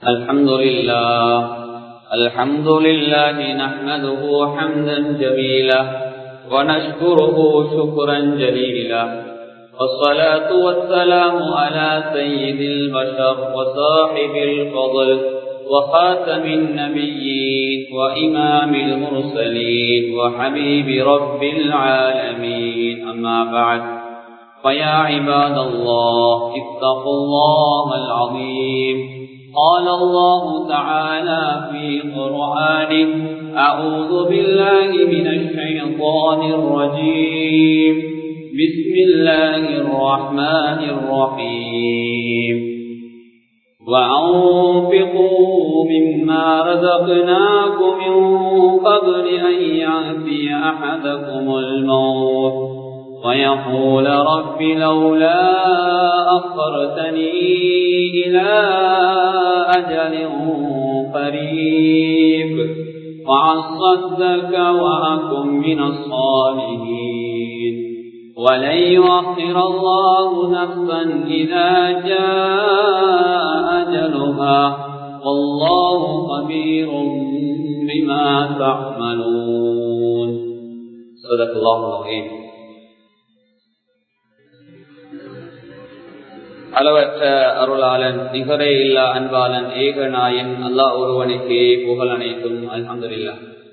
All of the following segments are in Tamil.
الحمد لله الحمد لله نحمده حمدا جميلا ونشكره شكرا جليلا والصلاة والسلام على سيد البشر وصاحب الفضل وخاتم النبيين وإمام المرسلين وحبيب رب العالمين أما بعد فيا عباد الله اتقوا الله العظيم قال الله تعالى في قرآنه أعوذ بالله من الشيطان الرجيم بسم الله الرحمن الرحيم وأنفقوا مما رزقناكم من قبل أن يأتي أحدكم الموت ويقول رب لولا أخرتني إلى أجل قريب وعصدك وأكن من الصالحين ولن يؤخر الله نفسا إذا جاء أجلها والله خبير بما تعملون صدق الله العظيم அளவற்ற அருளாளன் நிகரே இல்லா அன்பாளன் ஏகநாயன் அல்லா ஒருவனுக்கே புகழ் அனைத்தும் அல்ஹம்துல்லா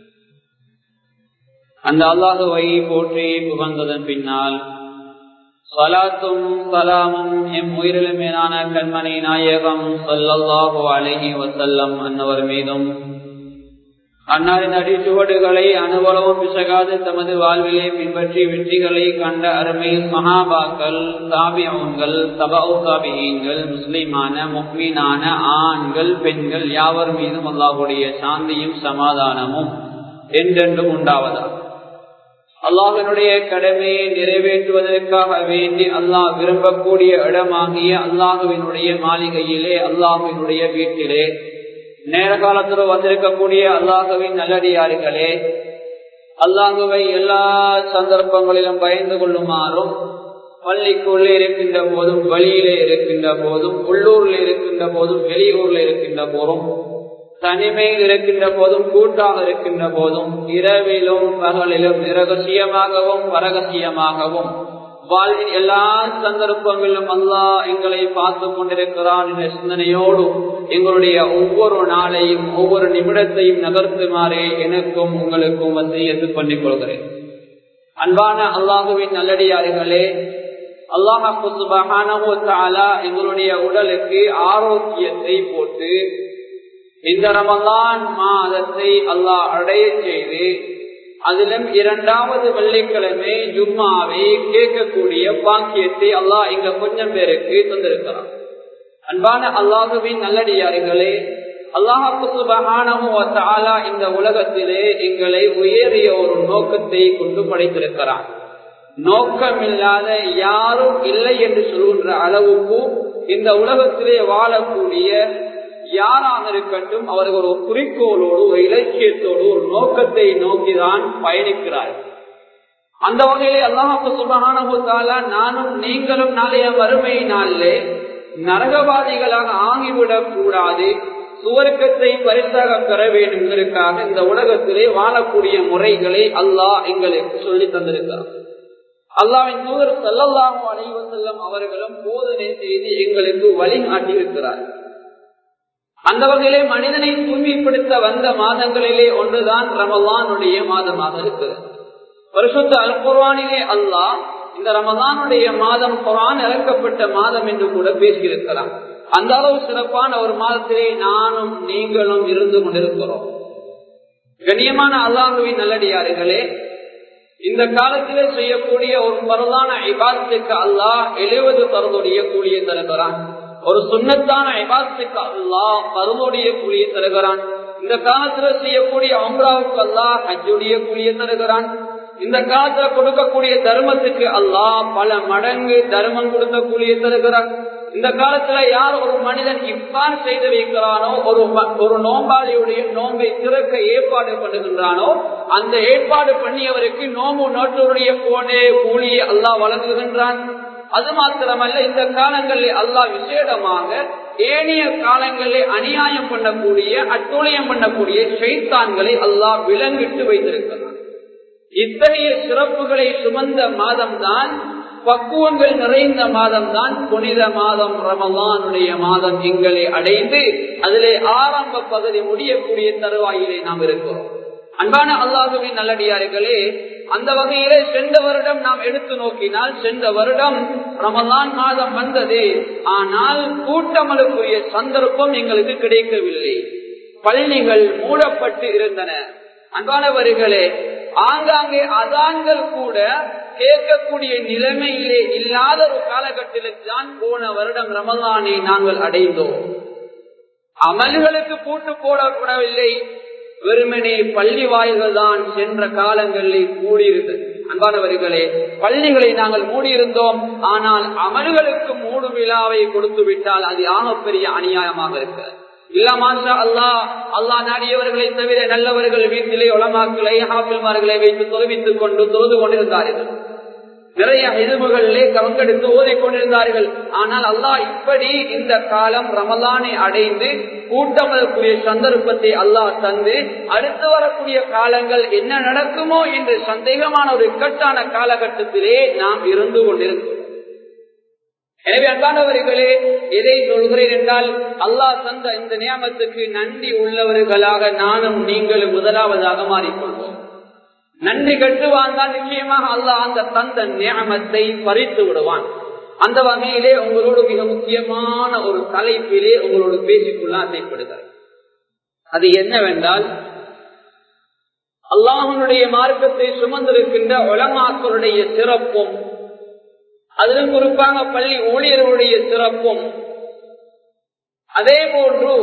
அந்த அல்லாஹுவை போற்றி புகழ்ந்ததன் பின்னால் சலாத்தும் சலாமும் எம் உயிரிலும் மேலான கண்மணி நாயகம் சொல்லல்லாஹு அழகி வசல்லம் அன்னவர் மீதும் அன்னாரின் அடிச்சுவடுகளை அனுபவம் பிசகாது தமது வாழ்விலே பின்பற்றி வெற்றிகளை கண்ட அருமை மகாபாக்கள் தாபியங்கள் தபவு தாபியங்கள் முஸ்லிமான முக்மீனான ஆண்கள் பெண்கள் யாவர் மீதும் அல்லாஹுடைய சாந்தியும் சமாதானமும் என்றென்றும் உண்டாவதா அல்லாஹினுடைய கடமையை நிறைவேற்றுவதற்காக வேண்டி அல்லாஹ் விரும்பக்கூடிய இடமாகிய அல்லாஹுவினுடைய மாளிகையிலே அல்லாஹுவினுடைய வீட்டிலே நேர காலத்தில் வந்திருக்கக்கூடிய அல்லாஹுவின் நல்லடியார்களே அல்லாஹுவை எல்லா சந்தர்ப்பங்களிலும் பயந்து கொள்ளுமாறும் பள்ளிக்குள்ளே இருக்கின்ற போதும் வழியிலே இருக்கின்ற போதும் உள்ளூர்ல இருக்கின்ற போதும் வெளியூர்ல இருக்கின்ற போதும் தனிமையில் இருக்கின்ற போதும் கூட்டாக இருக்கின்ற போதும் இரவிலும் பகலிலும் இரகசியமாகவும் பரகசியமாகவும் வாழ்வின் எல்லா சந்தர்ப்பங்களிலும் அல்லா எங்களை பார்த்து கொண்டிருக்கிறான் என்ற சிந்தனையோடு எங்களுடைய ஒவ்வொரு நாளையும் ஒவ்வொரு நிமிடத்தையும் நகர்த்துமாறே எனக்கும் உங்களுக்கும் வசையத்து பண்ணிக் கொள்கிறேன் அன்பான அல்லாஹுவின் நல்லடியார்களே அல்லாஹாலா எங்களுடைய உடலுக்கு ஆரோக்கியத்தை போட்டு இந்த ரமலான் மாதத்தை அல்லாஹ் அடைய செய்து அதிலும் இரண்டாவது வெள்ளிக்கிழமை ஜும்மாவை கேட்கக்கூடிய பாக்கியத்தை அல்லாஹ் இங்க கொஞ்சம் பேருக்கு தந்திருக்கிறான் அன்பான அல்லாஹுவின் நல்லடியார்களே அல்லாஹாலா இந்த உலகத்திலே எங்களை உயரிய ஒரு நோக்கத்தை கொண்டு படைத்திருக்கிறான் நோக்கமில்லாத யாரும் இல்லை என்று சொல்கின்ற அளவுக்கு இந்த உலகத்திலே வாழக்கூடிய யாராக இருக்கட்டும் அவர்கள் ஒரு குறிக்கோளோடு ஒரு இலக்கியத்தோடு ஒரு நோக்கத்தை நோக்கிதான் பயணிக்கிறார் அந்த வகையிலே அல்லாஹு சுபகான நானும் நீங்களும் நாளைய வறுமை நாளிலே நரகவாதிகளாக ஆகிவிடக் கூடாது சுவர்க்கத்தை பரிசாக பெற வேண்டும் என்பதற்காக இந்த உலகத்திலே வாழக்கூடிய முறைகளை அல்லாஹ் எங்களுக்கு சொல்லி தந்திருக்கிறார் அல்லாவின் தூதர் செல்லல்லாமோ அனைவர் செல்லம் அவர்களும் போதனை செய்து எங்களுக்கு வழிகாட்டி இருக்கிறார் அந்த வகையிலே மனிதனை தூய்மைப்படுத்த வந்த மாதங்களிலே ஒன்றுதான் ரமலானுடைய மாதமாக இருக்கிறது வருஷத்து அல் குர்வானிலே அல்லாஹ் இந்த ரமலானுடைய மாதம் குரான் இறக்கப்பட்ட மாதம் என்று கூட பேசியிருக்கிறான் அந்த அளவு சிறப்பான ஒரு மாதத்திலே நானும் நீங்களும் இருந்து கொண்டிருக்கிறோம் கண்ணியமான அல்லாஹுவின் நல்லடியார்களே இந்த காலத்திலே செய்யக்கூடிய ஒரு பரதான ஐபாதத்துக்கு அல்லாஹ் எழுவது பரதுடைய கூலியை தருகிறான் ஒரு சுண்ணத்தான ஐபாதத்துக்கு அல்லாஹ் பருளுடைய கூலியை தருகிறான் இந்த காலத்துல செய்யக்கூடிய அம்ராவுக்கு அல்லாஹ் ஹஜ்ஜுடைய கூலியை தருகிறான் இந்த காலத்துல கொடுக்கக்கூடிய தர்மத்துக்கு அல்லாஹ் பல மடங்கு தர்மம் கொடுத்த கூலியை தருகிறான் இந்த காலத்துல யார் ஒரு மனிதன் இப்பார் செய்து வைக்கிறானோ ஒரு ஒரு நோம்பாளியுடைய நோம்பை திறக்க ஏற்பாடு பண்ணுகின்றானோ அந்த ஏற்பாடு பண்ணியவருக்கு நோம்பு நோட்டருடைய போனே கூலியை அல்லாஹ் வழங்குகின்றான் அது மாத்திரமல்ல இந்த காலங்களில் அல்லாஹ் விசேடமாக ஏனைய காலங்களில் அநியாயம் பண்ணக்கூடிய அட்டூழியம் பண்ணக்கூடிய ஷைத்தான்களை அல்லாஹ் விலங்கிட்டு வைத்திருக்கிறார் இத்தகைய சிறப்புகளை சுமந்த மாதம்தான் பக்குவங்கள் நிறைந்த மாதம் தான் புனித மாதம் ரமலானுடைய மாதம் எங்களை அடைந்து அதிலே ஆரம்ப பகுதி முடியக்கூடிய தருவாயிலே நாம் இருக்கிறோம் அன்பான அல்லாஹுவின் நல்லடியார்களே அந்த வகையிலே சென்ற வருடம் நாம் எடுத்து நோக்கினால் சென்ற வருடம் ரமலான் மாதம் வந்தது ஆனால் கூட்டமலுக்குரிய சந்தர்ப்பம் எங்களுக்கு கிடைக்கவில்லை பள்ளிகள் மூடப்பட்டு இருந்தன அன்பானவர்களே ஆங்காங்கே அதான்கள் கூட கேட்கக்கூடிய நிலைமையிலே இல்லாத ஒரு காலகட்டத்தில் தான் போன வருடம் ரமலானை நாங்கள் அடைந்தோம் அமல்களுக்கு பூட்டு போடப்படவில்லை வெறுமனே பள்ளி வாயில்கள் தான் சென்ற காலங்களில் கூடியிருந்தது அன்பானவர்களே பள்ளிகளை நாங்கள் மூடியிருந்தோம் ஆனால் அமல்களுக்கு மூடு விழாவை கொடுத்து விட்டால் அது ஆகப்பெரிய அநியாயமாக இருக்கிறது இல்ல மாஷா அல்லா அல்லா நாடியவர்களை தவிர நல்லவர்கள் வீட்டிலே உளமாக்களை ஹாபில்மார்களை வைத்து தொலைவித்துக் கொண்டு தொழுது கொண்டிருந்தார்கள் நிறைய எதிர்வுகளிலே கவங்கெடுத்து ஓதிக் கொண்டிருந்தார்கள் ஆனால் அல்லாஹ் இப்படி இந்த காலம் ரமலானை அடைந்து கூட்டமதற்குரிய சந்தர்ப்பத்தை அல்லாஹ் தந்து அடுத்து வரக்கூடிய காலங்கள் என்ன நடக்குமோ என்று சந்தேகமான ஒரு இக்கட்டான காலகட்டத்திலே நாம் இருந்து கொண்டிருக்கிறோம் எனவே அன்பானவர்களே எதை சொல்கிறேன் என்றால் அல்லாஹ் தந்த இந்த நியமத்துக்கு நன்றி உள்ளவர்களாக நானும் நீங்களும் முதலாவதாக மாறிக்கொள்வோம் நன்றி கட்டு வாழ்ந்தால் நிச்சயமாக அல்லாஹ் அந்த தந்த நியமத்தை பறித்து விடுவான் அந்த வகையிலே உங்களோடு மிக முக்கியமான ஒரு தலைப்பிலே உங்களோடு பேசிக்கொள்ள ஆசைப்படுகிறார் அது என்னவென்றால் அல்லாஹனுடைய மார்க்கத்தை சுமந்திருக்கின்ற உலமாக்களுடைய சிறப்பும் அதிலும் குறிப்பாக பள்ளி ஊழியர்களுடைய சிறப்பும் அதே போன்று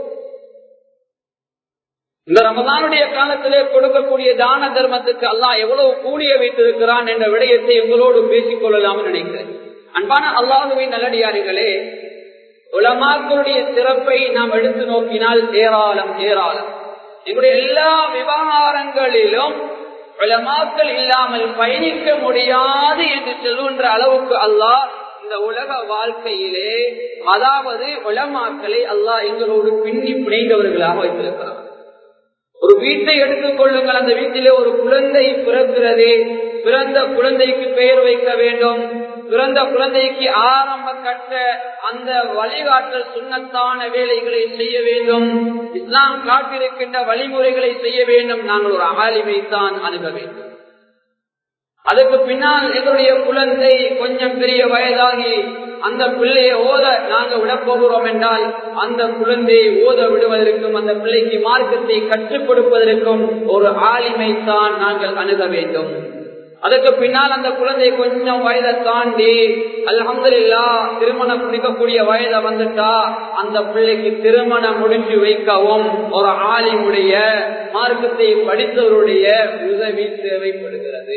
இந்த ரமதானுடைய காலத்திலே கொடுக்கக்கூடிய தான தர்மத்துக்கு அல்லாஹ் எவ்வளவு கூடிய வைத்திருக்கிறான் என்ற விடயத்தை உங்களோடு பேசிக் கொள்ளலாம் நினைக்கிறேன் அன்பான அல்லாஹுவின் நல்லடியாரிகளே உலமாக்களுடைய சிறப்பை நாம் எடுத்து நோக்கினால் ஏராளம் ஏராளம் எங்களுடைய எல்லா விவகாரங்களிலும் உலமாக்கள் இல்லாமல் பயணிக்க முடியாது என்று சொல்லுகின்ற அளவுக்கு அல்லாஹ் இந்த உலக வாழ்க்கையிலே அதாவது உலமாக்களை அல்லாஹ் எங்களோடு பின்னி பிணைந்தவர்களாக வைத்திருக்கிறார் ஒரு வீட்டை எடுத்துக் கொள்ளுங்கள் அந்த வீட்டிலே ஒரு குழந்தை பிறக்கிறது பிறந்த குழந்தைக்கு பெயர் வைக்க வேண்டும் பிறந்த குழந்தைக்கு ஆரம்ப கட்ட அந்த வழிகாட்டல் சுண்ணத்தான வேலைகளை செய்ய வேண்டும் இஸ்லாம் காட்டிருக்கின்ற வழிமுறைகளை செய்ய வேண்டும் நாங்கள் ஒரு அகாலிமை தான் அணுக வேண்டும் அதுக்கு பின்னால் எங்களுடைய குழந்தை கொஞ்சம் பெரிய வயதாகி அந்த பிள்ளையை ஓத நாங்க விட போகிறோம் என்றால் அந்த குழந்தையை ஓத விடுவதற்கும் அந்த பிள்ளைக்கு மார்க்கத்தை கற்றுக் கொடுப்பதற்கும் ஒரு ஆளுமை தான் நாங்கள் அணுக வேண்டும் அதுக்கு பின்னால் அந்த குழந்தை கொஞ்சம் வயதை தாண்டி அல்ஹம்துல்லா திருமணம் முடிக்கக்கூடிய வயதை வந்துட்டா அந்த பிள்ளைக்கு திருமணம் முடிஞ்சு வைக்கவும் ஒரு ஆலிமுடைய மார்க்கத்தை படித்தவருடைய உதவி தேவைப்படுகிறது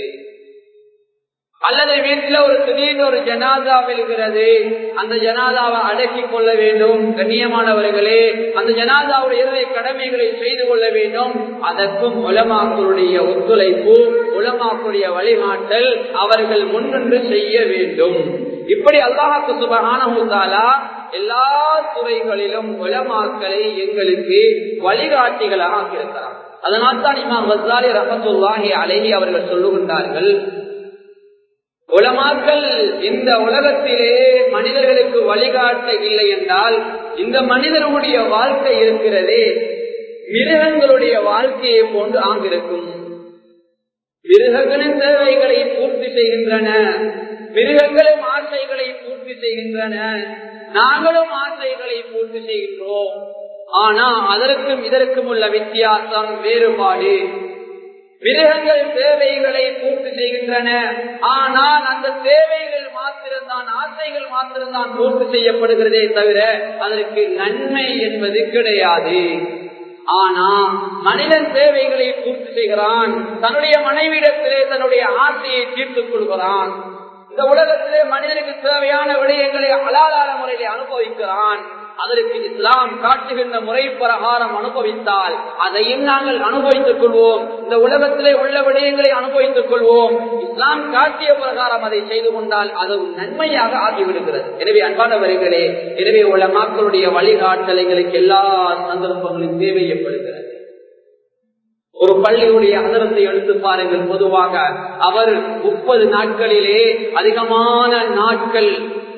அல்லது வீட்டில் ஒரு திடீர்னு ஒரு ஜனாதா விழுகிறது அந்த ஜனாதாவை அடக்கி கொள்ள வேண்டும் கண்ணியமானவர்களே அந்த ஜனாதாவுடைய இறுதி கடமைகளை செய்து கொள்ள வேண்டும் அதற்கும் உலமாக்களுடைய ஒத்துழைப்பு உலமாக்களுடைய வழிகாட்டல் அவர்கள் முன்னின்று செய்ய வேண்டும் இப்படி அல்லாஹாக்கு சுபகானா எல்லா துறைகளிலும் உலமாக்களை எங்களுக்கு வழிகாட்டிகளாக இருக்கிறார் அதனால் தான் இமாம் வசாலி ரஹத்துல்லாஹி அழகி அவர்கள் சொல்லுகின்றார்கள் உலமாக்கள் இந்த உலகத்திலே மனிதர்களுக்கு வழிகாட்ட இல்லை என்றால் இந்த மனிதர்களுடைய வாழ்க்கை இருக்கிறதே மிருகங்களுடைய வாழ்க்கையை போன்று ஆங்கிருக்கும் மிருகங்களின் தேவைகளை பூர்த்தி செய்கின்றன மிருகங்களும் ஆசைகளை பூர்த்தி செய்கின்றன நாங்களும் ஆசைகளை பூர்த்தி செய்கின்றோம் ஆனா அதற்கும் இதற்கும் உள்ள வித்தியாசம் வேறுபாடு மிருகங்கள் தேவைகளை பூர்த்தி செய்கின்றன ஆனால் அந்த தேவைகள் மாத்திரம்தான் ஆசைகள் மாத்திரம்தான் பூர்த்தி செய்யப்படுகிறதே தவிர அதற்கு நன்மை என்பது கிடையாது ஆனா மனிதன் தேவைகளை பூர்த்தி செய்கிறான் தன்னுடைய மனைவிடத்திலே தன்னுடைய ஆசையை தீர்த்துக் கொள்கிறான் இந்த உலகத்திலே மனிதனுக்கு தேவையான விடயங்களை அலாலான முறையிலே அனுபவிக்கிறான் அதற்கு இஸ்லாம் காட்டுகின்ற முறை பிரகாரம் அனுபவித்தால் அதையும் நாங்கள் அனுபவித்துக் கொள்வோம் இந்த உலகத்திலே உள்ள விடயங்களை அனுபவித்துக் கொள்வோம் இஸ்லாம் காட்டிய பிரகாரம் அதை செய்து கொண்டால் அது நன்மையாக ஆகிவிடுகிறது எனவே அன்பானவர்களே எனவே உள்ள மக்களுடைய வழிகாட்டல் எங்களுக்கு எல்லா சந்தர்ப்பங்களும் தேவைப்படுகிறது ஒரு பள்ளியுடைய அதரத்தை எடுத்து பாருங்கள் பொதுவாக அவர் முப்பது நாட்களிலே அதிகமான நாட்கள்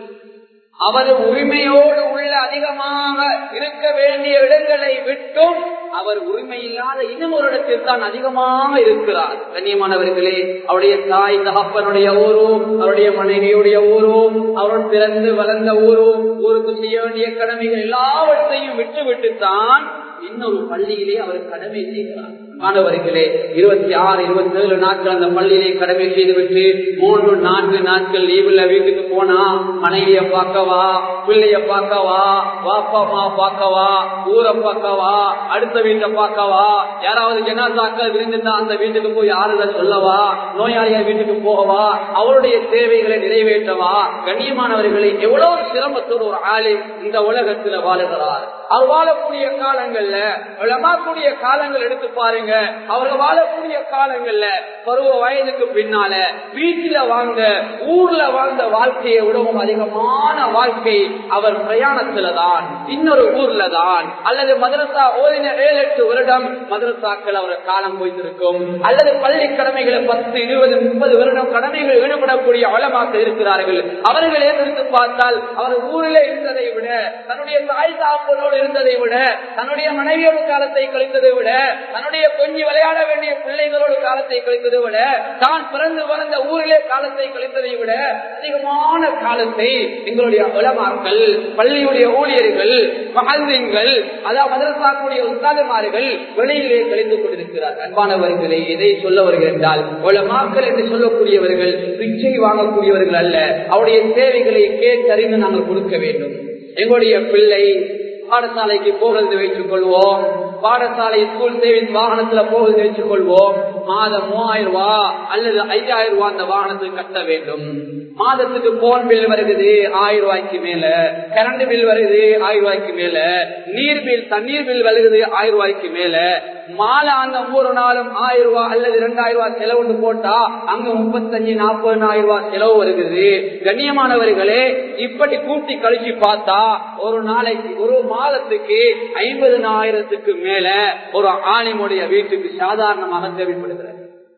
அவர் உரிமையோடு உள்ள அதிகமாக இருக்க வேண்டிய இடங்களை விட்டும் அவர் உரிமை இல்லாத இன்னும் ஒரு இடத்தில் தான் அதிகமாக இருக்கிறார் கண்ணியமானவர்களே அவருடைய தாய் தகப்பனுடைய ஊரும் அவருடைய மனைவியுடைய ஊரும் அவர் பிறந்து வளர்ந்த ஊரும் ஊருக்கு செய்ய வேண்டிய கடமைகள் எல்லாவற்றையும் விட்டு விட்டுத்தான் இன்னொரு பள்ளியிலே அவர் கடமை செய்கிறார் மாணவர்களே இருபத்தி ஆறு இருபத்தி ஏழு நாட்கள் அந்த பள்ளியிலே கடமை செய்துவிட்டு மூன்று நான்கு நாட்கள் லீவுல வீட்டுக்கு போனா மனைவிய பார்க்கவா பிள்ளைய பார்க்கவா வாப்பாமா பார்க்கவா ஊரை பார்க்கவா அடுத்த வீட்டை பார்க்கவா யாராவது ஜனாதாக்கள் விருந்திருந்தா அந்த வீட்டுக்கு போய் ஆறுதல் சொல்லவா நோயாளியா வீட்டுக்கு போகவா அவருடைய தேவைகளை நிறைவேற்றவா கண்ணியமானவர்களை எவ்வளவு சிரமத்தோடு ஒரு ஆளை இந்த உலகத்துல வாழுகிறார் அவர் வாழக்கூடிய காலங்கள்ல வளமாக்கூடிய காலங்கள் எடுத்து பாருங்க அவர்கள் வாழக்கூடிய காலங்கள்ல பருவ வயதுக்கு பின்னால வீட்டில வாழ்ந்த ஊர்ல வாழ்ந்த வாழ்க்கையை விடவும் அதிகமான வாழ்க்கை அவர் பிரயாணத்துல தான் இன்னொரு ஊர்ல தான் அல்லது மதரசா ஓதின ஏழு எட்டு வருடம் மதரசாக்கள் அவர் காலம் போய்த்திருக்கும் அல்லது பள்ளி கடமைகளை பத்து இருபது முப்பது வருடம் கடமைகள் ஈடுபடக்கூடிய அவலமாக இருக்கிறார்கள் அவர்கள் எதிர்த்து பார்த்தால் அவர் ஊரிலே இருந்ததை விட தன்னுடைய தாய் தாப்பனோடு இருந்ததை விட தன்னுடைய மனைவியோடு காலத்தை கழித்ததை விட தன்னுடைய கொஞ்சி விளையாட வேண்டிய பிள்ளைகளோடு காலத்தை கழித்ததை விட தான் பிறந்து வளர்ந்த ஊரிலே காலத்தை கழித்ததை விட அதிகமான காலத்தை எங்களுடைய உலமாக்கள் பள்ளியுடைய ஊழியர்கள் மகன்கள் அதாவது மதரசாக்குடைய உஸ்தாதமார்கள் வெளியிலே கழிந்து கொண்டிருக்கிறார் அன்பானவர்களே எதை சொல்ல வருகிறேன் என்றால் உலமாக்கள் என்று சொல்லக்கூடியவர்கள் பிச்சை வாங்கக்கூடியவர்கள் அல்ல அவருடைய தேவைகளை கேட்டறிந்து நாங்கள் கொடுக்க வேண்டும் எங்களுடைய பிள்ளை பாடசாலைக்கு போகிறது வைத்துக் கொள்வோம் பாடசாலை ஸ்கூல் சேவிங் வாகனத்துல போகிறது வைத்துக் கொள்வோம் மாதம் மூவாயிரம் ரூபாய் அல்லது ஐயாயிரம் ரூபாய் அந்த வாகனத்துக்கு கட்ட வேண்டும் மாதத்துக்கு போன் பில் வருகிறது ஆயிரம் ரூபாய்க்கு மேல கரண்ட் பில் வருது ஆயிரம் ரூபாய்க்கு மேல நீர் பில் தண்ணீர் பில் வருகிறது ஆயிரம் ரூபாய்க்கு மேல மாலை அந்த ஒவ்வொரு நாளும் ஆயிரம் ரூபாய் அல்லது இரண்டாயிரம் ரூபாய் செலவுன்னு போட்டா அங்க முப்பத்தஞ்சு நாற்பதாயிரம் ரூபாய் செலவு வருகிறது கண்ணியமானவர்களே இப்படி கூட்டி கழிச்சு பார்த்தா ஒரு நாளைக்கு ஒரு மாதத்துக்கு ஐம்பதனாயிரத்துக்கு மேல ஒரு ஆணிமுடைய வீட்டுக்கு சாதாரணமாக தேவைப்படுகிறது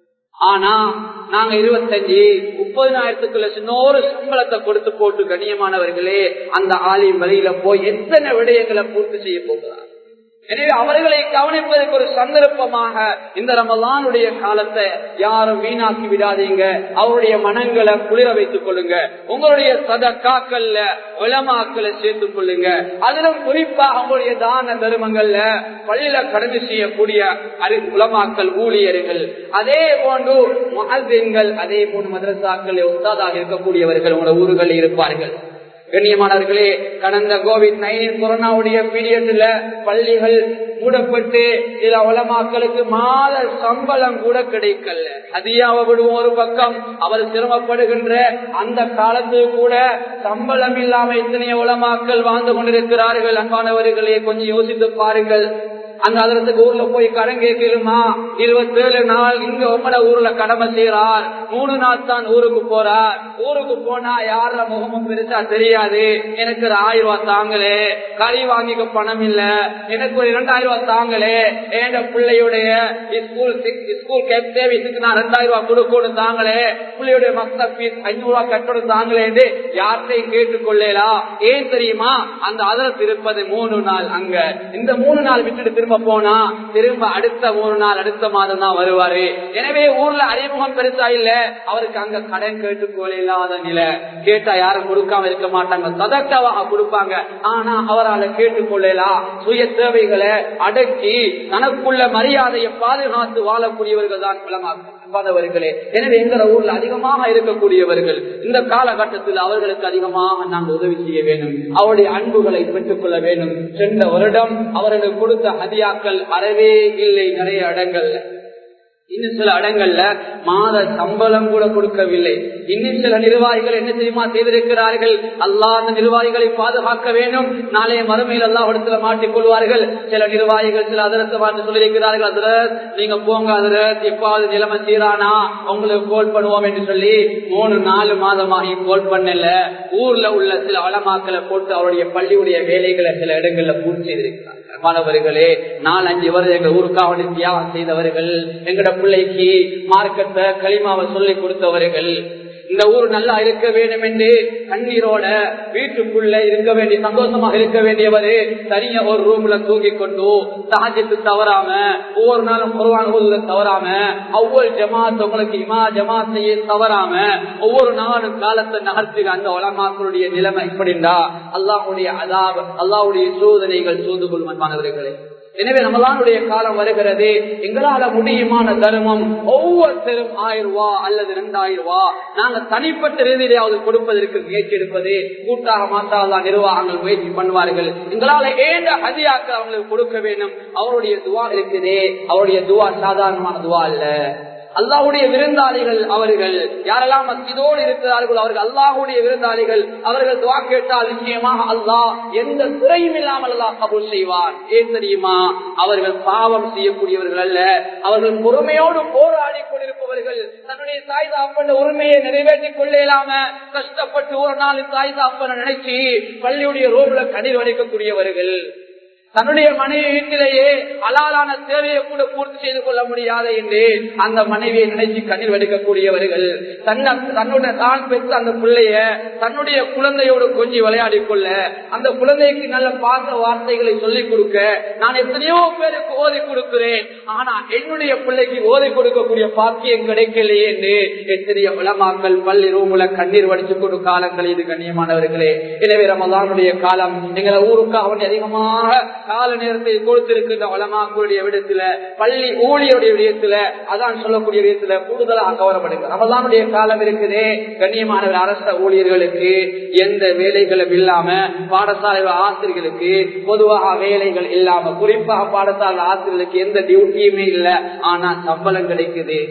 ஆனா நாங்க இருபத்தஞ்சு முப்பதினாயிரத்துக்குள்ள சின்னோரு சம்பளத்தை கொடுத்து போட்டு கண்ணியமானவர்களே அந்த ஆலிம் வழியில போய் எத்தனை விடயங்களை பூர்த்தி செய்ய போகிறார் எனவே அவர்களை கவனிப்பதற்கு ஒரு சந்தர்ப்பமாக இந்த ரமலானுடைய காலத்தை யாரும் வீணாக்கி விடாதீங்க அவருடைய மனங்களை குளிர வைத்துக் கொள்ளுங்க உங்களுடைய சதக்காக்கள்ல உலமாக்களை சேர்த்துக் கொள்ளுங்க அதிலும் குறிப்பாக உங்களுடைய தான தருமங்கள்ல பள்ளியில கடமை செய்யக்கூடிய அறி உலமாக்கள் ஊழியர்கள் அதே போன்று மகள்கள் அதே போன்று மதரசாக்கள் ஒத்தாதாக இருக்கக்கூடியவர்கள் உங்களோட ஊர்களில் இருப்பார்கள் கண்ணியமானவர்களே கடந்த கோவிட் நைன்டீன் கொரோனாவுடைய பீரியட்ல பள்ளிகள் மூடப்பட்டு சில உலமாக்களுக்கு மாத சம்பளம் கூட கிடைக்கல அதியாவை விடுவோம் ஒரு பக்கம் அவர் சிரமப்படுகின்ற அந்த காலத்து கூட சம்பளம் இல்லாம எத்தனையோ உலமாக்கள் வாழ்ந்து கொண்டிருக்கிறார்கள் அன்பானவர்களே கொஞ்சம் யோசித்து பாருங்கள் அந்த அதற்கு ஊர்ல போய் கடன் கேட்கலுமா இருபத்தி ஏழு நாள் இங்க உங்களோட ஊர்ல கடமை செய்யறார் மூணு நாள் தான் ஊருக்கு போறார் ஊருக்கு போனா யார முகமும் பெருசா தெரியாது எனக்கு ஒரு ஆயிரம் ரூபாய் தாங்களே கறி வாங்கிக்க பணம் இல்ல எனக்கு ஒரு இரண்டாயிரம் ரூபாய் தாங்களே என் பிள்ளையுடைய ஸ்கூல் ஸ்கூல் கேப் சேவிஸுக்கு நான் ரெண்டாயிரம் ரூபாய் கொடுக்கணும் தாங்களே பிள்ளையுடைய மக்த பீஸ் ஐநூறு ரூபாய் கட்டணும் தாங்களே என்று யார்கிட்டையும் கேட்டுக்கொள்ளலாம் ஏன் தெரியுமா அந்த அதற்கு இருப்பது மூணு நாள் அங்க இந்த மூணு நாள் விட்டுட்டு திரும்ப போனா திரும்ப அடுத்த மூணு நாள் அடுத்த மாதம் தான் வருவாரு எனவே ஊர்ல அறிமுகம் பெருசா இல்ல அவருக்கு அங்க கடன் கேட்டுக்கொள்ள இல்லாத நிலை கேட்டா யாரும் கொடுக்காம இருக்க மாட்டாங்க சதக்கவாக கொடுப்பாங்க ஆனா அவரால் கேட்டுக்கொள்ளலாம் சுய தேவைகளை அடக்கி தனக்குள்ள மரியாதையை பாதுகாத்து வாழக்கூடியவர்கள் தான் குலமாக்குவர்களே எனவே எங்கிற ஊர்ல அதிகமாக இருக்கக்கூடியவர்கள் இந்த காலகட்டத்தில் அவர்களுக்கு அதிகமாக நாங்கள் உதவி செய்ய வேண்டும் அவருடைய அன்புகளை பெற்றுக் கொள்ள வேண்டும் சென்ற வருடம் அவர்களுக்கு கொடுத்த ஹதியாக்கள் அறவே இல்லை நிறைய இடங்கள்ல இன்னும் சில இடங்கள்ல மாத சம்பளம் கூட கொடுக்கவில்லை இன்னும் சில நிர்வாகிகள் என்ன தெரியுமா செய்திருக்கிறார்கள் அல்லாஹ் அந்த நிர்வாகிகளை பாதுகாக்க வேண்டும் நாளைய மறுமையில் அல்லா இடத்துல மாட்டிக் கொள்வார்கள் சில நிர்வாகிகள் சில அதிரத்தை மாற்றி சொல்லியிருக்கிறார்கள் அதிரத் நீங்க போங்க அதிரத் எப்பாவது நிலைமை சீரானா உங்களுக்கு கோல் பண்ணுவோம் என்று சொல்லி மூணு நாலு மாதமாகி கோல் பண்ணல ஊர்ல உள்ள சில வளமாக்களை போட்டு அவருடைய பள்ளியுடைய வேலைகளை சில இடங்கள்ல பூர்த்தி செய்திருக்கிறார்கள் மாணவர்களே நாலஞ்சு வருடம் எங்க ஊருக்காக தியாகம் செய்தவர்கள் எங்கட பிள்ளைக்கு மார்க்கத்தை களிமாவை சொல்லி கொடுத்தவர்கள் இந்த ஊர் நல்லா இருக்க வேண்டும் என்று கண்ணீரோட வீட்டுக்குள்ள இருக்க வேண்டிய சந்தோஷமாக இருக்க வேண்டியவரு தனியா ஒரு ரூம்ல தூங்கி கொண்டு சாஜத்து தவறாம ஒவ்வொரு நாளும் குருவான தவறாம ஒவ்வொரு ஜமாத் உங்களுக்கு இமா ஜமாத் செய்ய தவறாம ஒவ்வொரு நாளும் காலத்தை நகர்த்து அந்த உலமாக்களுடைய நிலைமை இப்படின்னா அல்லாஹுடைய அதாப் அல்லாஹுடைய சோதனைகள் சூழ்ந்து கொள்ளும் மாணவர்களே எனவே ரமலானுடைய காலம் வருகிறது எங்களால முடியுமான தர்மம் ஒவ்வொருத்தரும் ஆயிரம் ரூபா அல்லது இரண்டாயிரம் ரூபா நாங்க தனிப்பட்ட ரீதியிலாவது கொடுப்பதற்கு முயற்சி எடுப்பது கூட்டாக மாற்றாதான் நிர்வாகங்கள் முயற்சி பண்ணுவார்கள் எங்களால ஏண்ட ஹதியாக்க அவங்களுக்கு கொடுக்க வேண்டும் அவருடைய துவா இருக்குது அவருடைய துவா சாதாரணமான துவா அல்ல அல்லாஹுடைய விருந்தாளிகள் அவர்கள் யாரெல்லாம் மத்தியோடு இருக்கிறார்களோ அவர்கள் அல்லாஹுடைய விருந்தாளிகள் அவர்கள் துவா கேட்டால் நிச்சயமாக அல்லாஹ் எந்த துறையும் இல்லாமல் அல்லாஹ் கபூல் செய்வார் ஏன் தெரியுமா அவர்கள் பாவம் செய்யக்கூடியவர்கள் அல்ல அவர்கள் பொறுமையோடு போராடி கொண்டிருப்பவர்கள் தன்னுடைய தாய் தாப்பன உரிமையை நிறைவேற்றிக் கொள்ள இயலாம கஷ்டப்பட்டு ஒரு நாள் தாய் தாப்பன நினைச்சு பள்ளியுடைய ரோட்ல கண்ணீர் வடிக்கக்கூடியவர்கள் தன்னுடைய மனைவி வீட்டிலேயே அலாலான தேவையை கூட பூர்த்தி செய்து கொள்ள முடியாத என்று அந்த மனைவியை நினைச்சு கண்ணீர் வடிக்கக்கூடியவர்கள் தன்னை தன்னுடைய தான் பெற்ற அந்த பிள்ளைய தன்னுடைய குழந்தையோடு கொஞ்சி விளையாடி கொள்ள அந்த குழந்தைக்கு நல்ல பாச வார்த்தைகளை சொல்லிக் கொடுக்க நான் எத்தனையோ பேருக்கு ஓதி கொடுக்கிறேன் ஆனா என்னுடைய பிள்ளைக்கு ஓதி கொடுக்கக்கூடிய பாக்கியம் கிடைக்கலையே என்று எத்தனைய உலமாக்கள் பள்ளி ரூமுல கண்ணீர் வடிச்சு கொண்டு காலங்கள் இது கண்ணியமானவர்களே எனவே ரமதானுடைய காலம் எங்களை ஊருக்காக அதிகமாக கால நேரத்தை கொடுத்திருக்கின்ற வளமாக்களுடைய விடத்துல பள்ளி ஊழியருடைய விடயத்துல அதான் சொல்லக்கூடிய விடயத்துல கூடுதலாக கவனப்படுங்க ரமதானுடைய காலம் இருக்குதே கண்ணியமான அரச ஊழியர்களுக்கு எந்த வேலைகளும் இல்லாம பாடசாலை ஆசிரியர்களுக்கு பொதுவாக வேலைகள் இல்லாம குறிப்பாக பாடசாலை ஆசிரியர்களுக்கு எந்த டியூட்டியுமே இல்லை ஆனா சம்பளம் கிடைக்குது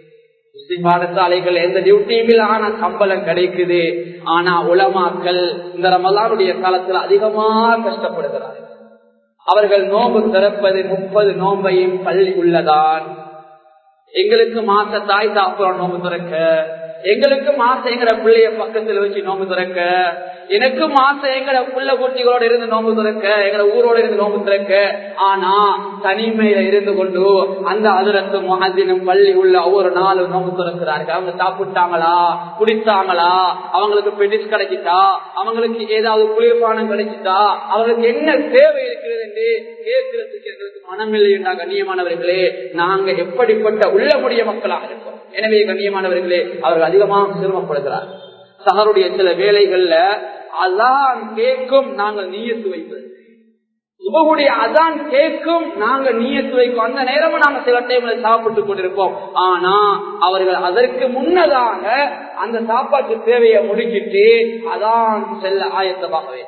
பாடசாலைகள் எந்த டியூட்டியும் இல்லை ஆனா சம்பளம் கிடைக்குது ஆனா உலமாக்கள் இந்த ரமலானுடைய காலத்துல அதிகமாக கஷ்டப்படுகிறார்கள் அவர்கள் நோம்பு திறப்பது முப்பது நோம்பையும் பள்ளி உள்ளதான் எங்களுக்கு மாச தாய் தாப்புறம் நோம்பு திறக்க எங்களுக்கு மாசம் எங்கட பிள்ளைய பக்கத்துல வச்சு நோம்பு திறக்க எனக்கு மாசம் எங்கட புள்ள குட்டிகளோட இருந்து நோம்பு திறக்க எங்கட ஊரோட இருந்து நோம்பு திறக்க ஆனா தனிமையில இருந்து கொண்டு அந்த அதிரத்து மகதினும் பள்ளி உள்ள ஒவ்வொரு நாளும் நோம்பு திறக்கிறார்கள் அவங்க சாப்பிட்டாங்களா குடித்தாங்களா அவங்களுக்கு பெட்டிஸ் கிடைச்சிட்டா அவங்களுக்கு ஏதாவது குளிர்பானம் கிடைச்சிட்டா அவங்களுக்கு என்ன தேவை இருக்கிறது என்று கேட்கறதுக்கு எங்களுக்கு மனமில்லை என்றா கண்ணியமானவர்களே நாங்க எப்படிப்பட்ட உள்ளமுடைய மக்களாக இருக்கோம் எனவே கண்ணியமானவர்களே அவர்கள் அதிகமாக சிரமப்படுகிறார் சகருடைய சில வேலைகள்ல அதான் கேட்கும் நாங்கள் நீயத்து வைப்பது சுபகுடைய அதான் கேட்கும் நாங்க நீயத்து வைக்கும் அந்த நேரமும் நாங்க சில டைம்ல சாப்பிட்டு கொண்டிருப்போம் ஆனா அவர்கள் அதற்கு முன்னதாக அந்த சாப்பாட்டு தேவையை முடிச்சிட்டு அதான் செல்ல ஆயத்தமாகவே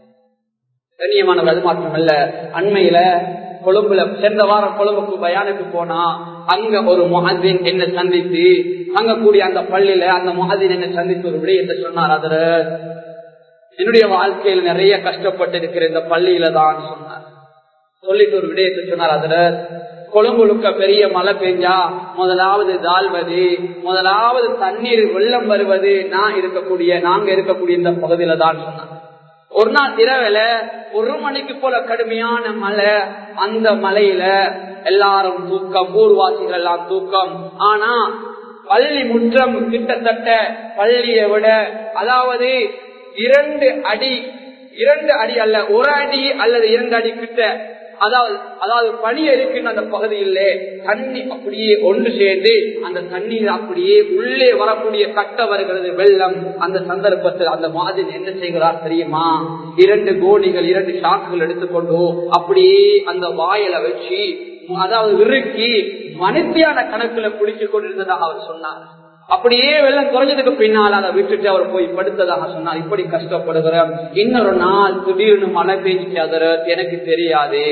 கண்ணியமானவர் அது மாற்றமல்ல அண்மையில கொழும்புல சென்ற வாரம் கொழும்புக்கு பயானுக்கு போனா அங்க ஒரு மொஹின் என்ன சந்தித்து அங்க கூடிய அந்த பள்ளியில அந்த மொஹின் என்ன சந்தித்து ஒரு விடயத்தை சொன்னார் அதுல என்னுடைய வாழ்க்கையில நிறைய கஷ்டப்பட்டு இருக்கிற இந்த பள்ளியில தான் சொன்னார் சொல்லிட்டு ஒரு விடயத்தை சொன்னார் அதுல கொழும்புழுக்க பெரிய மழை பெஞ்சா முதலாவது தாழ்வது முதலாவது தண்ணீர் வெள்ளம் வருவது நான் இருக்கக்கூடிய நாங்க இருக்கக்கூடிய இந்த பகுதியில தான் சொன்னார் ஒரு நாள் இரவுல ஒரு மணிக்கு போல கடுமையான மழை அந்த மலையில எல்லாரும் தூக்கம் ஊர்வாசிகள் எல்லாம் தூக்கம் ஆனா பள்ளி முற்றம் கிட்டத்தட்ட பள்ளியை விட அதாவது இரண்டு அடி இரண்டு அடி அல்ல ஒரு அடி அல்லது இரண்டு அடி கிட்ட அதாவது அதாவது பனி இருக்கின்ற அந்த பகுதியிலே தண்ணி அப்படியே ஒன்று சேர்ந்து அந்த தண்ணீர் அப்படியே உள்ளே வரக்கூடிய கட்ட வருகிறது வெள்ளம் அந்த சந்தர்ப்பத்தில் அந்த மாதிரி என்ன செய்கிறார் தெரியுமா இரண்டு கோணிகள் இரண்டு ஷாக்குகள் எடுத்துக்கொண்டு அப்படியே அந்த வாயில வச்சு அதாவது இறுக்கி மனுத்தியான கணக்குல குடிச்சு கொண்டிருந்ததாக அவர் சொன்னார் அப்படியே வெள்ளம் குறைஞ்சதுக்கு பின்னால் அதை விட்டுட்டு அவர் போய் படுத்ததாக சொன்னார் இப்படி கஷ்டப்படுகிற இன்னொரு நாள் திடீர்னு மழை பெஞ்சிச்சு அதர எனக்கு தெரியாது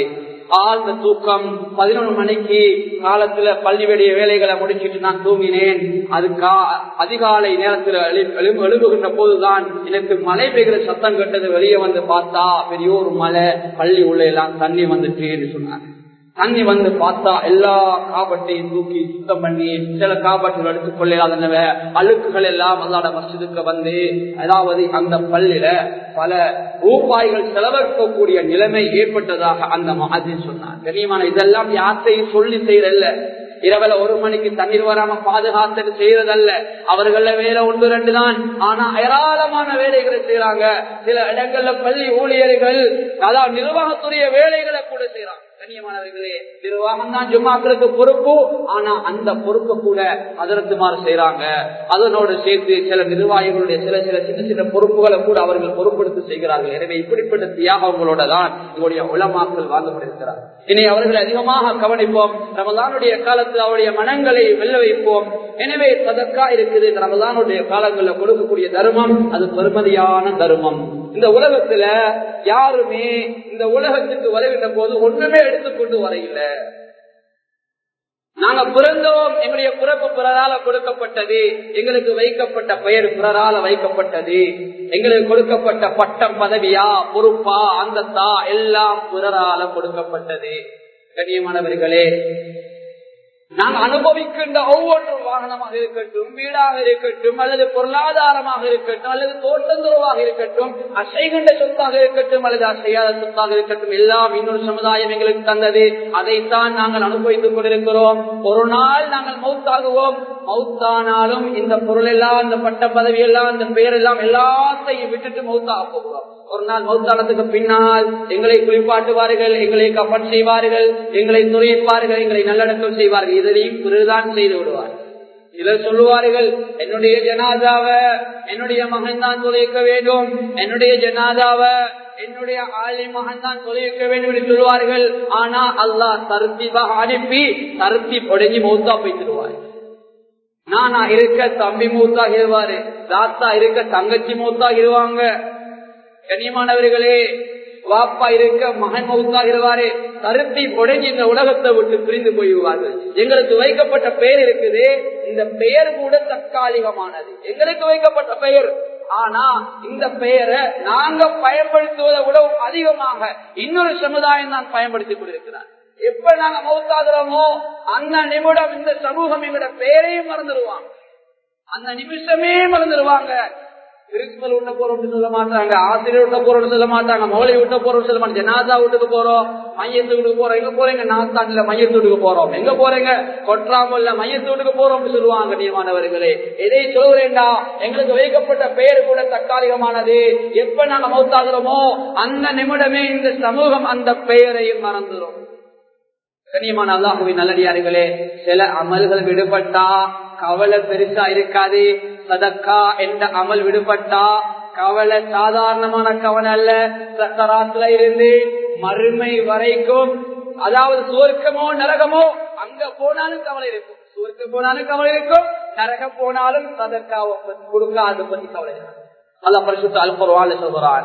ஆழ்ந்த தூக்கம் பதினொன்று மணிக்கு காலத்துல பள்ளிவெடிய வேலைகளை முடிச்சிட்டு நான் தூங்கினேன் அதுக்கா அதிகாலை நேரத்தில் எழுப்புகின்ற போதுதான் எனக்கு மழை பெய்கிற சத்தம் கட்டது வெளியே வந்து பார்த்தா பெரிய ஒரு மலை பள்ளி உள்ள எல்லாம் தண்ணி வந்துட்டு சொன்னாங்க தண்ணி வந்து பார்த்தா எல்லா காபட்டையும் தூக்கி சுத்தம் பண்ணி சில காபட்டில் எடுத்துக் கொள்ளாதனவ அழுக்குகள் எல்லாம் அல்லாட மசிதுக்கு வந்து அதாவது அந்த பள்ளியில பல ரூபாய்கள் செலவழிக்கக்கூடிய நிலைமை ஏற்பட்டதாக அந்த மாதிரி சொன்னார் கனியமான இதெல்லாம் யார்த்தையும் சொல்லி செய்யறல்ல இரவுல ஒரு மணிக்கு தண்ணீர் வராம பாதுகாத்து செய்யறதல்ல அவர்கள வேலை ஒன்று ரெண்டு தான் ஆனா ஏராளமான வேலைகளை செய்யறாங்க சில இடங்கள்ல பள்ளி ஊழியர்கள் அதாவது நிர்வாகத்துடைய வேலைகளை கூட செய்யறாங்க கண்ணியமானவர்களே நிர்வாகம் தான் ஜும்மாக்களுக்கு பொறுப்பு ஆனா அந்த பொறுப்பை கூட அதரத்துமாறு செய்யறாங்க அதனோடு சேர்த்து சில நிர்வாகிகளுடைய சில சில சின்ன சின்ன பொறுப்புகளை கூட அவர்கள் பொறுப்படுத்தி செய்கிறார்கள் எனவே இப்படிப்பட்ட தியாகங்களோட தான் இவருடைய உளமாக்கல் வாழ்ந்துபட்டிருக்கிறார் இனி அவர்களை அதிகமாக கவனிப்போம் ரமதானுடைய காலத்தில் அவருடைய மனங்களை வெல்ல வைப்போம் எனவே சதக்கா இருக்குது இந்த ரமதானுடைய காலங்களில் கொடுக்கக்கூடிய தர்மம் அது பெருமதியான தர்மம் இந்த உலகத்துல யாருமே இந்த உலகத்துக்கு வருகின்ற போது ஒண்ணுமே எடுத்துக்கொண்டு வரையில நாங்க பிறந்தோம் எங்களுடைய பிறப்பு பிறரால கொடுக்கப்பட்டது எங்களுக்கு வைக்கப்பட்ட பெயர் பிறரால வைக்கப்பட்டது எங்களுக்கு கொடுக்கப்பட்ட பட்டம் பதவியா பொறுப்பா அந்தத்தா எல்லாம் பிறரால கொடுக்கப்பட்டது கண்ணியமானவர்களே நாங்கள் அனுபவிக்கின்ற ஒவ்வொன்றும் வாகனமாக இருக்கட்டும் வீடாக இருக்கட்டும் அல்லது பொருளாதாரமாக இருக்கட்டும் அல்லது தோட்டந்துறவாக இருக்கட்டும் அசைகின்ற சொத்தாக இருக்கட்டும் அல்லது அசையாத சொத்தாக இருக்கட்டும் எல்லாம் இன்னொரு சமுதாயம் எங்களுக்கு தந்தது அதைத்தான் நாங்கள் அனுபவித்துக் கொண்டிருக்கிறோம் ஒரு நாள் நாங்கள் மௌத்தாகுவோம் மௌத்தானாலும் இந்த பொருள் எல்லாம் இந்த பட்ட பதவி எல்லாம் இந்த பெயர் எல்லாம் எல்லாத்தையும் விட்டுட்டு மௌத்தாக போகிறோம் ஒரு நாள் மௌத்தானத்துக்கு பின்னால் எங்களை குளிப்பாட்டுவார்கள் எங்களை கப்பன் செய்வார்கள் எங்களை துறைப்பார்கள் எங்களை நல்லடக்கம் செய்வார்கள் இதனையும் பிறகுதான் செய்து விடுவார் சிலர் சொல்லுவார்கள் என்னுடைய ஜனாதாவ என்னுடைய மகன் தான் தொலைக்க வேண்டும் என்னுடைய ஜனாதாவ என்னுடைய ஆலி மகன் தான் தொலைக்க வேண்டும் என்று சொல்லுவார்கள் ஆனா அல்லாஹ் தருத்திபாக அனுப்பி தருத்தி பொடங்கி மௌத்தா போய்த்திடுவார் நானா இருக்க தம்பி மூத்தாகிடுவாரு தாத்தா இருக்க தங்கச்சி மூத்தாகிடுவாங்க கண்ணியமானவர்களே வாப்பா இருக்க மகன் மவுத்தாகிறவாரே கருத்தை உடஞ்சி இந்த உலகத்தை விட்டு பிரிந்து போய்வார்கள் எங்களுக்கு வைக்கப்பட்ட பெயர் இருக்குது இந்த பெயர் கூட தற்காலிகமானது எங்களுக்கு வைக்கப்பட்ட பெயர் ஆனா இந்த பெயரை நாங்க பயன்படுத்துவதை விட அதிகமாக இன்னொரு சமுதாயம் தான் பயன்படுத்திக் கொண்டிருக்கிறார் எப்ப நாங்க மௌத்தாகிறோமோ அந்த நிமிடம் இந்த சமூகம் எங்களோட பெயரையும் மறந்துடுவாங்க அந்த நிமிஷமே மறந்துடுவாங்க பிரின்சிபல் விட்ட போறோம் சொல்ல மாட்டாங்க ஆசிரியர் விட்ட போறோம் சொல்ல மாட்டாங்க மௌலை விட்ட போறோம் சொல்ல மாட்டாங்க ஜனாதா வீட்டுக்கு போறோம் மையத்து வீட்டுக்கு போறோம் எங்க போறீங்க நாத்தாண்டுல மையத்து வீட்டுக்கு போறோம் எங்க போறீங்க கொற்றாமல்ல மையத்து வீட்டுக்கு போறோம் சொல்லுவாங்க நியமானவர்களே எதை சொல்றேன்டா எங்களுக்கு வைக்கப்பட்ட பெயர் கூட தற்காலிகமானது எப்ப நாங்க மௌத்தாகிறோமோ அந்த நிமிடமே இந்த சமூகம் அந்த பெயரையும் மறந்துடும் கண்ணியமான அல்லாஹுவின் நல்லடியார்களே சில அமல்கள் விடுபட்டா கவலை பெருசா இருக்காது சதக்கா என்ற அமல் விடுபட்டா கவலை சாதாரணமான கவலை அல்ல சக்கராத்துல இருந்து மறுமை வரைக்கும் அதாவது சுவர்க்கமோ நரகமோ அங்க போனாலும் கவலை இருக்கும் சுவர்க்கம் போனாலும் கவலை இருக்கும் நரகம் போனாலும் சதக்காவை கொடுக்காத பத்தி கவலை அல்ல பரிசுத்த அல்பருவாள் சொல்கிறான்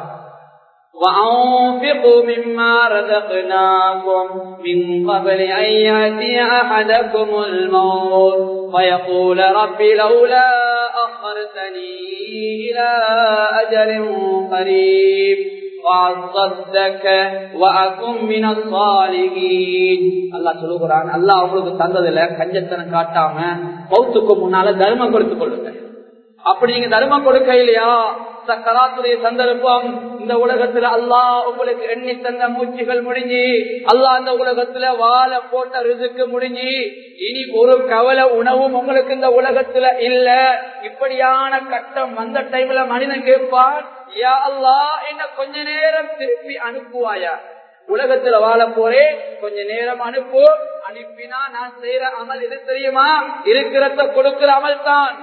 وأنفقوا مما رزقناكم من قبل أن يأتي أحدكم الموت فيقول رب لولا أخرتني إلى أجل قريب وأصدك وأكن من الصالحين الله சொல்லுகிறான் அல்லாஹ் உங்களுக்கு தந்ததுல கஞ்சத்தனம் காட்டாம பௌத்துக்கு முன்னால தர்மம் கொடுத்துக் கொள்ளுங்க அப்படி நீங்க தர்மம் கொடுக்க இல்லையா சக்கராத்துடைய சந்தர்ப்பம் இந்த உலகத்துல அல்லாஹ் உங்களுக்கு எண்ணி தந்த மூச்சுகள் முடிஞ்சு அல்லாஹ் அந்த உலகத்துல வாழ போட்ட ரிசுக்கு முடிஞ்சு இனி ஒரு கவலை உணவும் உங்களுக்கு இந்த உலகத்துல இல்ல இப்படியான கட்டம் வந்த டைம்ல மனிதன் கேட்பான் யா அல்லா என்ன கொஞ்ச நேரம் திருப்பி அனுப்புவாயா உலகத்துல வாழ போறேன் கொஞ்ச நேரம் அனுப்பு அனுப்பினா நான் செய்யற அமல் எது தெரியுமா இருக்கிறத கொடுக்கிற அமல் தான்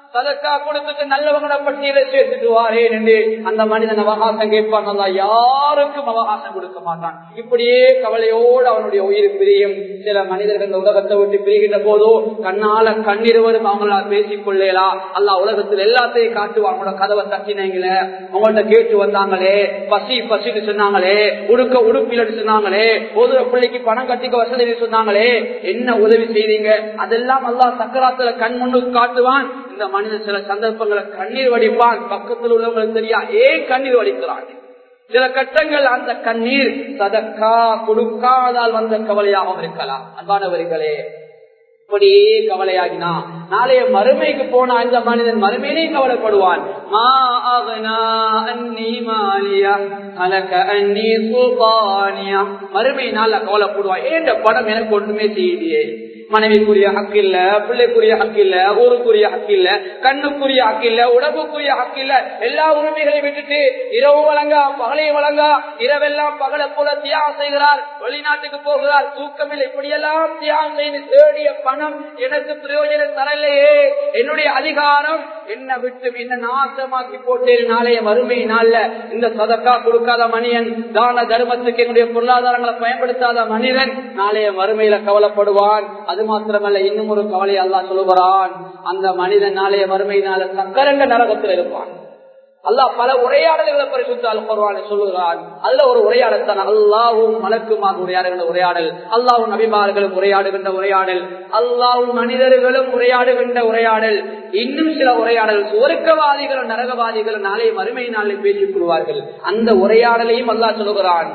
சதக்கா கொடுத்துட்டு நல்லவங்கள பட்டியலை சேர்த்துட்டு வாரேன் என்று அந்த மனிதன் அவகாசம் கேட்பான் அல்லா யாருக்கும் அவகாசம் கொடுக்க மாட்டான் இப்படியே கவலையோடு அவனுடைய உயிர் பிரியும் சில மனிதர்கள் இந்த உலகத்தை விட்டு பிரிகின்ற போதோ கண்ணால கண்ணிருவரும் அவங்களால் பேசிக் கொள்ளலாம் அல்லா உலகத்தில் எல்லாத்தையும் காட்டுவான் உங்களோட கதவை தட்டினீங்களே உங்கள்ட்ட கேட்டு வந்தாங்களே பசி பசின்னு சொன்னாங்களே உடுக்க உடுப்பில் சொன்னாங்களே ஒரு பிள்ளைக்கு பணம் கட்டிக்க வசதி சொன்னாங்களே என்ன உதவி செய்தீங்க அதெல்லாம் அல்லா சக்கராத்துல கண் முன்னுக்கு காட்டுவான் இந்த மனிதன் சில சந்தர்ப்பங்களை கண்ணீர் வடிப்பான் பக்கத்தில் உள்ளவங்களுக்கு தெரியா ஏன் கண்ணீர் வடிக்கிறான் சில கட்டங்கள் அந்த கண்ணீர் சதக்கா கொடுக்காதால் வந்த கவலையாகவும் இருக்கலாம் அன்பானவர்களே இப்படியே கவலையாகினா நாளைய மறுமைக்கு போன அந்த மனிதன் மறுமையிலே கவலைப்படுவான் மா அகனா அன்னி மாலியா அலக அன்னி சுல்தானியா மறுமை நாள்ல கவலைப்படுவான் ஏன் படம் எனக்கு ஒன்றுமே செய்யலையே மனைவிக்குரிய ஹக்கு இல்ல பிள்ளைக்குரிய ஹக்கு இல்ல ஊருக்குரிய ஹக்கு இல்ல கண்ணுக்குரிய ஹக்கு இல்ல உடம்புக்குரிய ஹக்கு இல்ல எல்லா உரிமைகளையும் விட்டுட்டு இரவு வழங்கா பகலையும் வழங்கா இரவெல்லாம் பகலை போல தியாகம் செய்கிறார் வெளிநாட்டுக்கு போகிறார் தூக்கமில்லை இப்படியெல்லாம் தியாகம் செய்து தேடிய பணம் எனக்கு பிரயோஜனம் தரலையே என்னுடைய அதிகாரம் என்ன விட்டு என்ன நாசமாக்கி போட்டேன் நாளைய வறுமை நாள்ல இந்த சதக்கா கொடுக்காத மனிதன் தான தர்மத்துக்கு என்னுடைய பொருளாதாரங்களை பயன்படுத்தாத மனிதன் நாளைய வறுமையில கவலைப்படுவான் அது மாத்திரமல்ல இன்னும் ஒரு கவலை அல்லா சொல்லுகிறான் அந்த மனிதன் நாளைய வறுமையினால சக்கரங்க நரகத்தில் இருப்பான் அல்லாஹ் பல உரையாடல்களை பரிசுத்தால் குர்ஆனில் சொல்லுகிறான் அதுல ஒரு உரையாடல் தான் அல்லாவும் மலக்குமாக உரையாடுகின்ற உரையாடல் அல்லாவும் நபிமார்களும் உரையாடுகின்ற உரையாடல் அல்லாவும் மனிதர்களும் உரையாடுகின்ற உரையாடல் இன்னும் சில உரையாடல் சுவர்க்கவாதிகளும் நரகவாதிகளும் நாளை மறுமை நாளில் பேசிக் கொள்வார்கள் அந்த உரையாடலையும் அல்லாஹ் சொல்லுகிறான்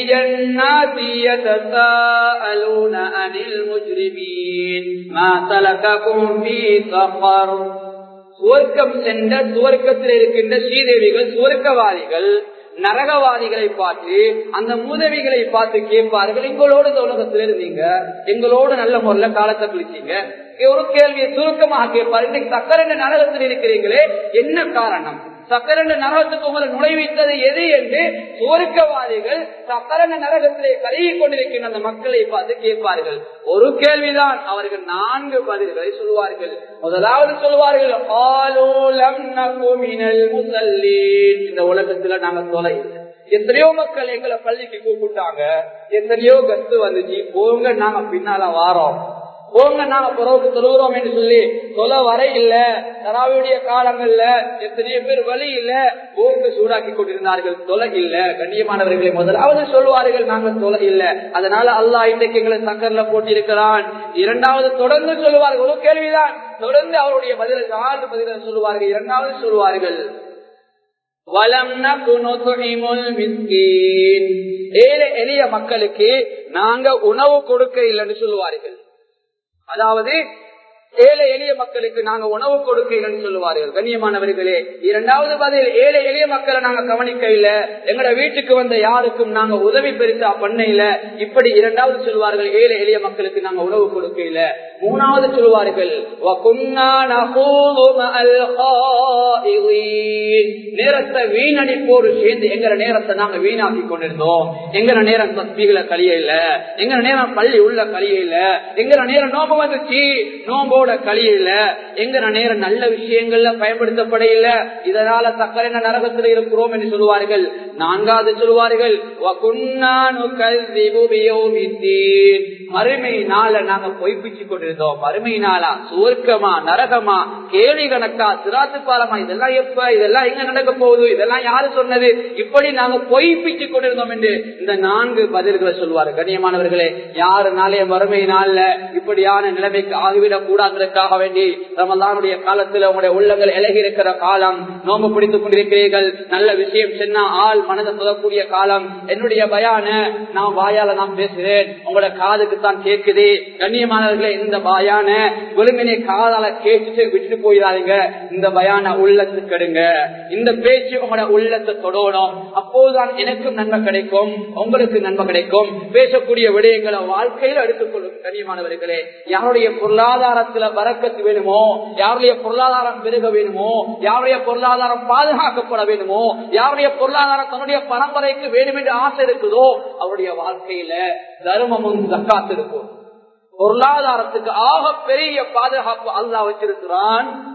சுவர்க்கம் சென்ற சுவர்க்கத்தில் இருக்கின்ற ஸ்ரீதேவிகள் சுவர்க்கவாதிகள் நரகவாதிகளை பார்த்து அந்த மூதவிகளை பார்த்து கேட்பார்கள் எங்களோடு இந்த உலகத்தில் இருந்தீங்க எங்களோடு நல்ல முறையில காலத்தை கழிச்சீங்க ஒரு கேள்வியை சுருக்கமாக கேட்பார் இன்னைக்கு சக்கரண்ட நரகத்தில் இருக்கிறீங்களே என்ன காரணம் சக்கரண்ட நரகத்துக்கு உங்களை நுழைவித்தது எது என்று சுவர்க்கவாதிகள் சக்கரண்ட நரகத்திலே கருகி கொண்டிருக்கின்ற அந்த மக்களை பார்த்து கேட்பார்கள் ஒரு கேள்விதான் அவர்கள் நான்கு பதில்களை சொல்வார்கள் முதலாவது சொல்வார்கள் இந்த உலகத்துல நாங்க தொலை எத்தனையோ மக்கள் எங்களை பள்ளிக்கு கூப்பிட்டாங்க எத்தனையோ கத்து வந்துச்சு போங்க நாங்க பின்னால வாரோம் போங்க நாங்க புறவுக்கு தொழுகிறோம் என்று சொல்லி தொலை வரை இல்ல தராவியுடைய காலங்கள்ல எத்தனையோ பேர் வழி இல்ல போக்கு சூடாக்கி கொண்டிருந்தார்கள் தொலை இல்ல கண்ணியமானவர்களை முதலாவது சொல்வார்கள் நாங்கள் தொலை இல்ல அதனால அல்லாஹ் இன்றைக்கு எங்களை சக்கர்ல போட்டிருக்கிறான் இரண்டாவது தொடர்ந்து சொல்லுவார்கள் ஒரு கேள்விதான் தொடர்ந்து அவருடைய பதில நாலு பதில சொல்லுவார்கள் இரண்டாவது சொல்லுவார்கள் ஏழை எளிய மக்களுக்கு நாங்க உணவு கொடுக்க இல்லைன்னு சொல்லுவார்கள் அதாவது ஏழை எளிய மக்களுக்கு நாங்க உணவு கொடுக்க இல்லைன்னு சொல்லுவார்கள் கண்ணியமானவர்களே இரண்டாவது பதில் ஏழை எளிய மக்களை நாங்க கவனிக்க இல்ல எங்கட வீட்டுக்கு வந்த யாருக்கும் நாங்க உதவி பெருசா பண்ண இல்ல இப்படி இரண்டாவது சொல்வார்கள் ஏழை எளிய மக்களுக்கு நாங்க உணவு கொடுக்க இல்ல மூணாவது சொல்வார்கள் நேரத்தை வீணடிப்போடு சேர்ந்து எங்கட நேரத்தை நாங்க வீணாக்கி கொண்டிருந்தோம் எங்கட நேரம் தஸ்பிகளை கழிய இல்ல எங்கட நேரம் பள்ளி உள்ள கழிய இல்ல எங்கட நேரம் நோம்பு வந்துச்சு நோம்போட கழிய இல்ல எங்கட நேரம் நல்ல விஷயங்கள்ல பயன்படுத்தப்பட இல்ல இதனால சக்கரை நரகத்தில் இருக்கிறோம் என்று சொல்லுவார்கள் நான்காவது சொல்லுவார்கள் மறுமை நாள நாங்க பொய்ப்பிச்சு கொண்டிருந்தோம் மறுமை நாளா சுவர்க்கமா நரகமா கேள்வி கணக்கா சிராத்து பாலமா இதெல்லாம் எப்ப இதெல்லாம் எங்க நடக்க போகுது இதெல்லாம் யாரு சொன்னது இப்படி நாங்க பொய்ப்பிச்சு கொண்டிருந்தோம் என்று இந்த நான்கு பதில்களை சொல்லுவாரு கண்ணியமானவர்களே யாரு நாளைய மறுமை நாள்ல இப்படியான நிலைமைக்கு ஆகிவிடக் கூடாதற்காக வேண்டி ரமலானுடைய காலத்துல உங்களுடைய உள்ளங்கள் இலகி இருக்கிற காலம் நோம்பு பிடித்துக் கொண்டிருக்கிறீர்கள் நல்ல விஷயம் சொன்னா ஆள் மனதை சொல்லக்கூடிய காலம் என்னுடைய பயான நான் வாயால நான் பேசுறேன் உங்களோட காதுக்கு தான் கேட்குது கண்ணியமானவர்களே இந்த பயான வெறுமனே காதால கேட்டுட்டு விட்டுட்டு போயிடாதீங்க இந்த பயான உள்ளத்துக்கு எடுங்க இந்த பேச்சு உங்களோட உள்ளத்தை தொடணும் அப்போதுதான் எனக்கும் நன்மை கிடைக்கும் உங்களுக்கு நன்மை கிடைக்கும் பேசக்கூடிய விடயங்களை வாழ்க்கையில எடுத்துக்கொள்ளும் கண்ணியமானவர்களே யாருடைய பொருளாதாரத்துல வரக்கத்து வேணுமோ யாருடைய பொருளாதாரம் பெருக வேணுமோ யாருடைய பொருளாதாரம் பாதுகாக்கப்பட வேணுமோ யாருடைய பொருளாதாரம் தன்னுடைய பரம்பரைக்கு வேணும் என்று ஆசை இருக்குதோ அவருடைய வாழ்க்கையில தர்மமும் தக்காத்து இருக்கும் பொருளாதாரத்துக்கு ஆக பெரிய பாதுகாப்பு அல்லா வச்சிருக்கிறான்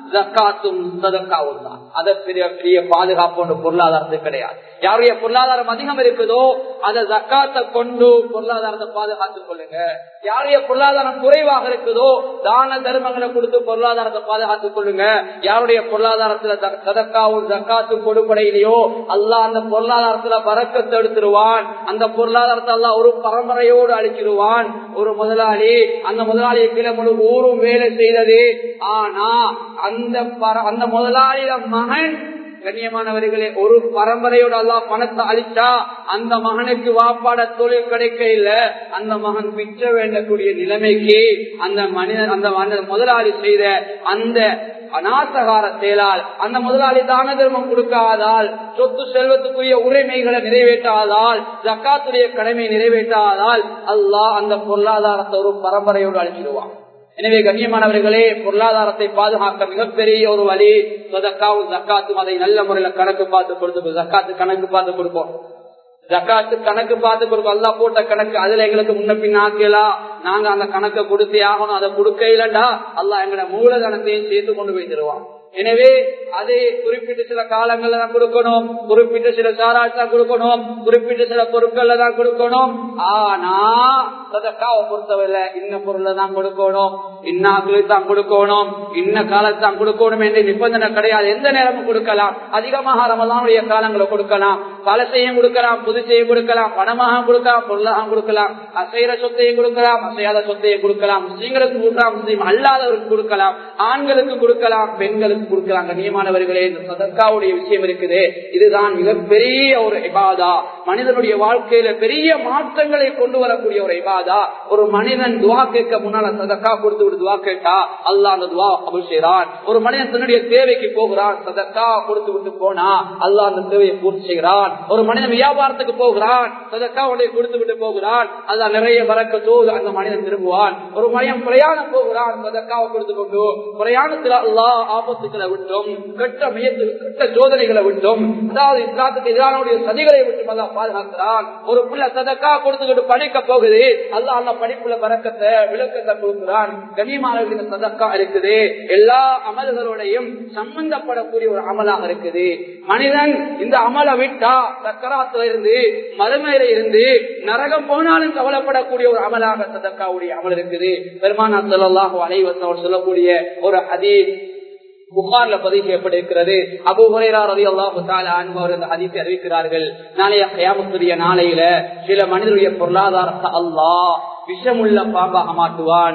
ஜக்காத்தும் சதக்காவும் தான் அதை பெரிய பெரிய பாதுகாப்பு ஒன்று பொருளாதாரத்துக்கு கிடையாது யாருடைய பொருளாதாரம் அதிகம் இருக்குதோ அதை ஜக்காத்தை கொண்டு பொருளாதாரத்தை பாதுகாத்துக் கொள்ளுங்க யாருடைய பொருளாதாரம் குறைவாக இருக்குதோ தான தர்மங்களை கொடுத்து பொருளாதாரத்தை பாதுகாத்துக் கொள்ளுங்க யாருடைய பொருளாதாரத்துல சதக்காவும் ஜக்காத்தும் கொடுப்படையிலையோ அல்லா அந்த பொருளாதாரத்துல பறக்கத்தை எடுத்துருவான் அந்த பொருளாதாரத்தை அல்லா ஒரு பரம்பரையோடு அழிச்சிருவான் ஒரு முதலாளி அந்த முதலாளியை கீழே முழு ஊரும் வேலை செய்தது ஆனா அந்த அந்த முதலாளியில மகன் கண்ணியமானவர்களே ஒரு பரம்பரையோட எல்லாம் பணத்தை அழிச்சா அந்த மகனுக்கு வாப்பாட தொழில் கிடைக்க இல்ல அந்த மகன் பிச்ச வேண்டக்கூடிய நிலைமைக்கு அந்த மனிதன் அந்த முதலாளி செய்த அந்த அநாசகார செயலால் அந்த முதலாளி தான தர்மம் கொடுக்காதால் சொத்து செல்வத்துக்குரிய உரிமைகளை நிறைவேற்றாதால் ஜக்காத்துடைய கடமை நிறைவேற்றாதால் அல்லாஹ் அந்த பொருளாதாரத்தை ஒரு பரம்பரையோடு அழிச்சிடுவான் எனவே கண்ணியமானவர்களே பொருளாதாரத்தை பாதுகாக்க மிகப்பெரிய ஒரு வழி சதக்காவும் ஜக்காத்தும் அதை நல்ல முறையில கணக்கு பார்த்து கொடுத்து ஜக்காத்து கணக்கு பார்த்து கொடுப்போம் ஜக்காத்து கணக்கு பார்த்து கொடுப்போம் அல்லா போட்ட கணக்கு அதுல எங்களுக்கு முன்ன பின் ஆக்கலாம் நாங்க அந்த கணக்கை கொடுத்தே ஆகணும் அதை கொடுக்க இல்லண்டா அல்லா எங்களோட மூலதனத்தையும் சேர்த்து கொண்டு போய் தருவான் எனவே அதை குறிப்பிட்ட சில காலங்கள்ல தான் கொடுக்கணும் குறிப்பிட்ட சில சாராட்சி தான் கொடுக்கணும் குறிப்பிட்ட சில பொருட்கள்ல தான் கொடுக்கணும் ஆனா சதக்காவை பொறுத்தவரை இன்ன பொருளை தான் கொடுக்கணும் இன்னாக்களுக்கு தான் கொடுக்கணும் இன்ன காலத்தை தான் கொடுக்கணும் என்று நிபந்தனை கிடையாது எந்த நேரமும் கொடுக்கலாம் அதிகமாக ரமலானுடைய காலங்களை கொடுக்கலாம் பழசையும் கொடுக்கலாம் புதுசையும் கொடுக்கலாம் பணமாக கொடுக்கலாம் பொருளாக கொடுக்கலாம் அசைற சொத்தையும் கொடுக்கலாம் அசையாத சொத்தையும் கொடுக்கலாம் முஸ்லீம்களுக்கு கொடுக்கலாம் முஸ்லீம் அல்லாதவருக்கு கொடுக்கலாம் ஆண்களுக்கு கொடுக்கலாம் பெண்களுக்கு கொடுக்கலாம் கண்ணியமானவர்களே இந்த சதக்காவுடைய விஷயம் இருக்குது இதுதான் மிகப்பெரிய ஒரு இபாதா மனிதனுடைய வாழ்க்கையில பெரிய மாற்றங்களை கொண்டு வரக்கூடிய ஒரு இபாதா ஒரு மனிதன் துவா கேட்க முன்னால சதக்கா கொடுத்து விட்டு துவா கேட்டா அல்லா அந்த துவா அமல் செய்யறான் ஒரு மனிதன் தன்னுடைய தேவைக்கு போகிறான் சதக்கா கொடுத்து விட்டு போனா அல்லா அந்த தேவையை பூர்த்தி செய்கிறான் ஒரு மனிதன் வியாபாரத்துக்கு போகிறான் சதக்கா உடைய கொடுத்து விட்டு போகிறான் அல்லா நிறைய வரக்கத்தோடு அந்த மனிதன் திரும்புவான் ஒரு மனிதன் பிரயாணம் போகிறான் சதக்காவை கொடுத்து கொண்டு பிரயாணத்துல அல்லா ஆபத்துக்களை விட்டும் கெட்ட முயற்சி கெட்ட சோதனைகளை விட்டும் அதாவது இஸ்லாத்துக்கு எதிரானுடைய சதிகளை விட்டும் அல்லா பாதுகாக்கிறான் ஒரு பிள்ளை சதக்கா கொடுத்துக்கிட்டு படிக்க போகுது அல்லா அந்த படிப்புல பறக்கத்தை விளக்கத்தை கொடுக்கிறான் கனிமானவர்களின் சதக்கா இருக்குது எல்லா அமல்களோடையும் சம்பந்தப்படக்கூடிய ஒரு அமலாக இருக்குது மனிதன் இந்த அமலை விட்டா சக்கராத்துல இருந்து மறுமையில இருந்து நரகம் போனாலும் கவலைப்படக்கூடிய ஒரு அமலாக சதக்காவுடைய அமல் இருக்குது பெருமானா சொல்லலாம் அனைவசம் சொல்லக்கூடிய ஒரு அதீஸ் புகார்ல பதிவு செய்யப்பட்டிருக்கிறது அபு ஹுரேரா ரவி அல்லாஹு அன்பவர் இந்த ஹதீஸை அறிவிக்கிறார்கள் நாளைய கயாமத்துடைய நாளையில சில மனிதனுடைய பொருளாதாரத்தை அல்லாஹ் விஷமுள்ள பாம்பாக மாட்டுவான்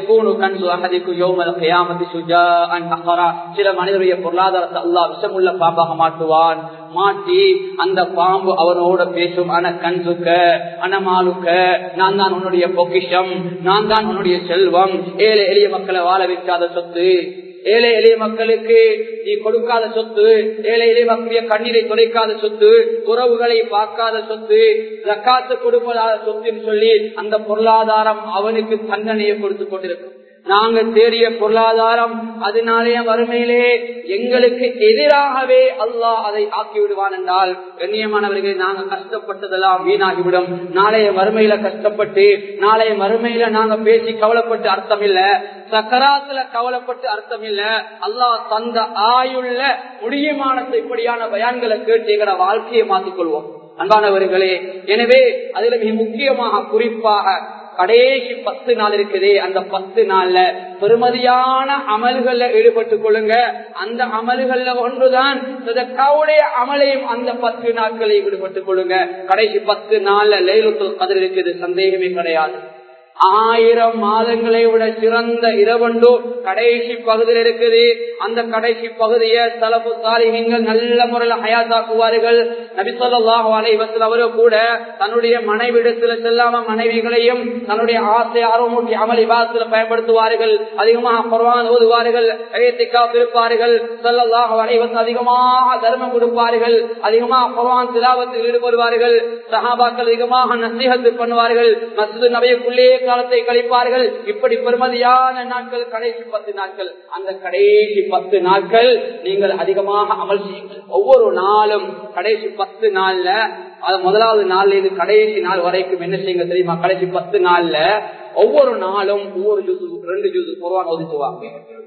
சில மனிதனுடைய பொருளாதாரத்தை அல்லாஹ் விஷமுள்ள பாம்பாக மாட்டுவான் மாட்டி அந்த பாம்பு அவனோட பேசும் அன கண்சுக்க அனமாலுக்க நான் தான் உன்னுடைய பொக்கிஷம் நான் தான் உன்னுடைய செல்வம் ஏழை எளிய மக்களை வாழ வைக்காத சொத்து ஏழை எளிய மக்களுக்கு நீ கொடுக்காத சொத்து ஏழை எளிய மக்களுடைய கண்ணீரை துடைக்காத சொத்து உறவுகளை பார்க்காத சொத்து ஜக்காத்து கொடுப்பதாத சொத்துன்னு சொல்லி அந்த பொருளாதாரம் அவனுக்கு தண்டனையை கொடுத்து கொண்டிருக்கும் நாங்க தேடிய பொருளாதாரம் அதனாலேயே வறுமையிலே எங்களுக்கு எதிராகவே அல்லாஹ் அதை ஆக்கி விடுவான் என்றால் கண்ணியமானவர்கள் நாங்க கஷ்டப்பட்டதெல்லாம் வீணாகிவிடும் நாளைய வறுமையில கஷ்டப்பட்டு நாளைய வறுமையில நாங்க பேசி கவலைப்பட்டு அர்த்தம் இல்ல சக்கராத்துல கவலைப்பட்டு அர்த்தம் இல்ல அல்லாஹ் தந்த ஆயுள்ள முடியுமானத்தை இப்படியான பயான்களை கேட்டு எங்களோட வாழ்க்கையை மாற்றிக்கொள்வோம் அன்பானவர்களே எனவே அதுல மிக முக்கியமாக குறிப்பாக கடைசி பத்து நாள் இருக்குதே அந்த பத்து நாள்ல பெருமதியான அமல்கள்ல ஈடுபட்டுக் கொள்ளுங்க அந்த அமல்கள்ல ஒன்றுதான் கவுடைய அமலையும் அந்த பத்து நாட்களை ஈடுபட்டுக் கொள்ளுங்க கடைசி பத்து நாள்ல லைலுத்துல் கதிர் இருக்குது சந்தேகமே கிடையாது ஆயிரம் மாதங்களை விட சிறந்த இரவண்டு கடைசி பகுதியில் இருக்குது அந்த கடைசி பகுதியை தலப்பு சாலிகங்கள் நல்ல முறையில் ஹயாத்தாக்குவார்கள் நபிசல்லாஹ் அலைவசல் அவரும் கூட தன்னுடைய மனைவிடத்துல செல்லாம மனைவிகளையும் தன்னுடைய ஆசை ஆர்வமூட்டி அமளி பாசத்துல பயன்படுத்துவார்கள் அதிகமாக குர்வான் ஓதுவார்கள் இருப்பார்கள் சல்லாஹ் அலைவசல் அதிகமாக தர்மம் கொடுப்பார்கள் அதிகமாக குர்வான் திலாவத்தில் ஈடுபடுவார்கள் சஹாபாக்கள் அதிகமாக நசீகத்து பண்ணுவார்கள் மசூது நபைக்குள்ளே காலத்தை கழிப்பார்கள் இப்படி பெருமதியான நாட்கள் கடைசி பத்து நாட்கள் அந்த கடைசி பத்து நாட்கள் நீங்கள் அதிகமாக அமல் செய்யுங்கள் ஒவ்வொரு நாளும் கடைசி பத்து நாள்ல அது முதலாவது நாள்ல இது கடைசி நாள் வரைக்கும் என்ன செய்யுங்க தெரியுமா கடைசி பத்து நாள்ல ஒவ்வொரு நாளும் ஒவ்வொரு ஜூஸ் ரெண்டு ஜூஸ் குருவான் ஒதுக்குவாங்க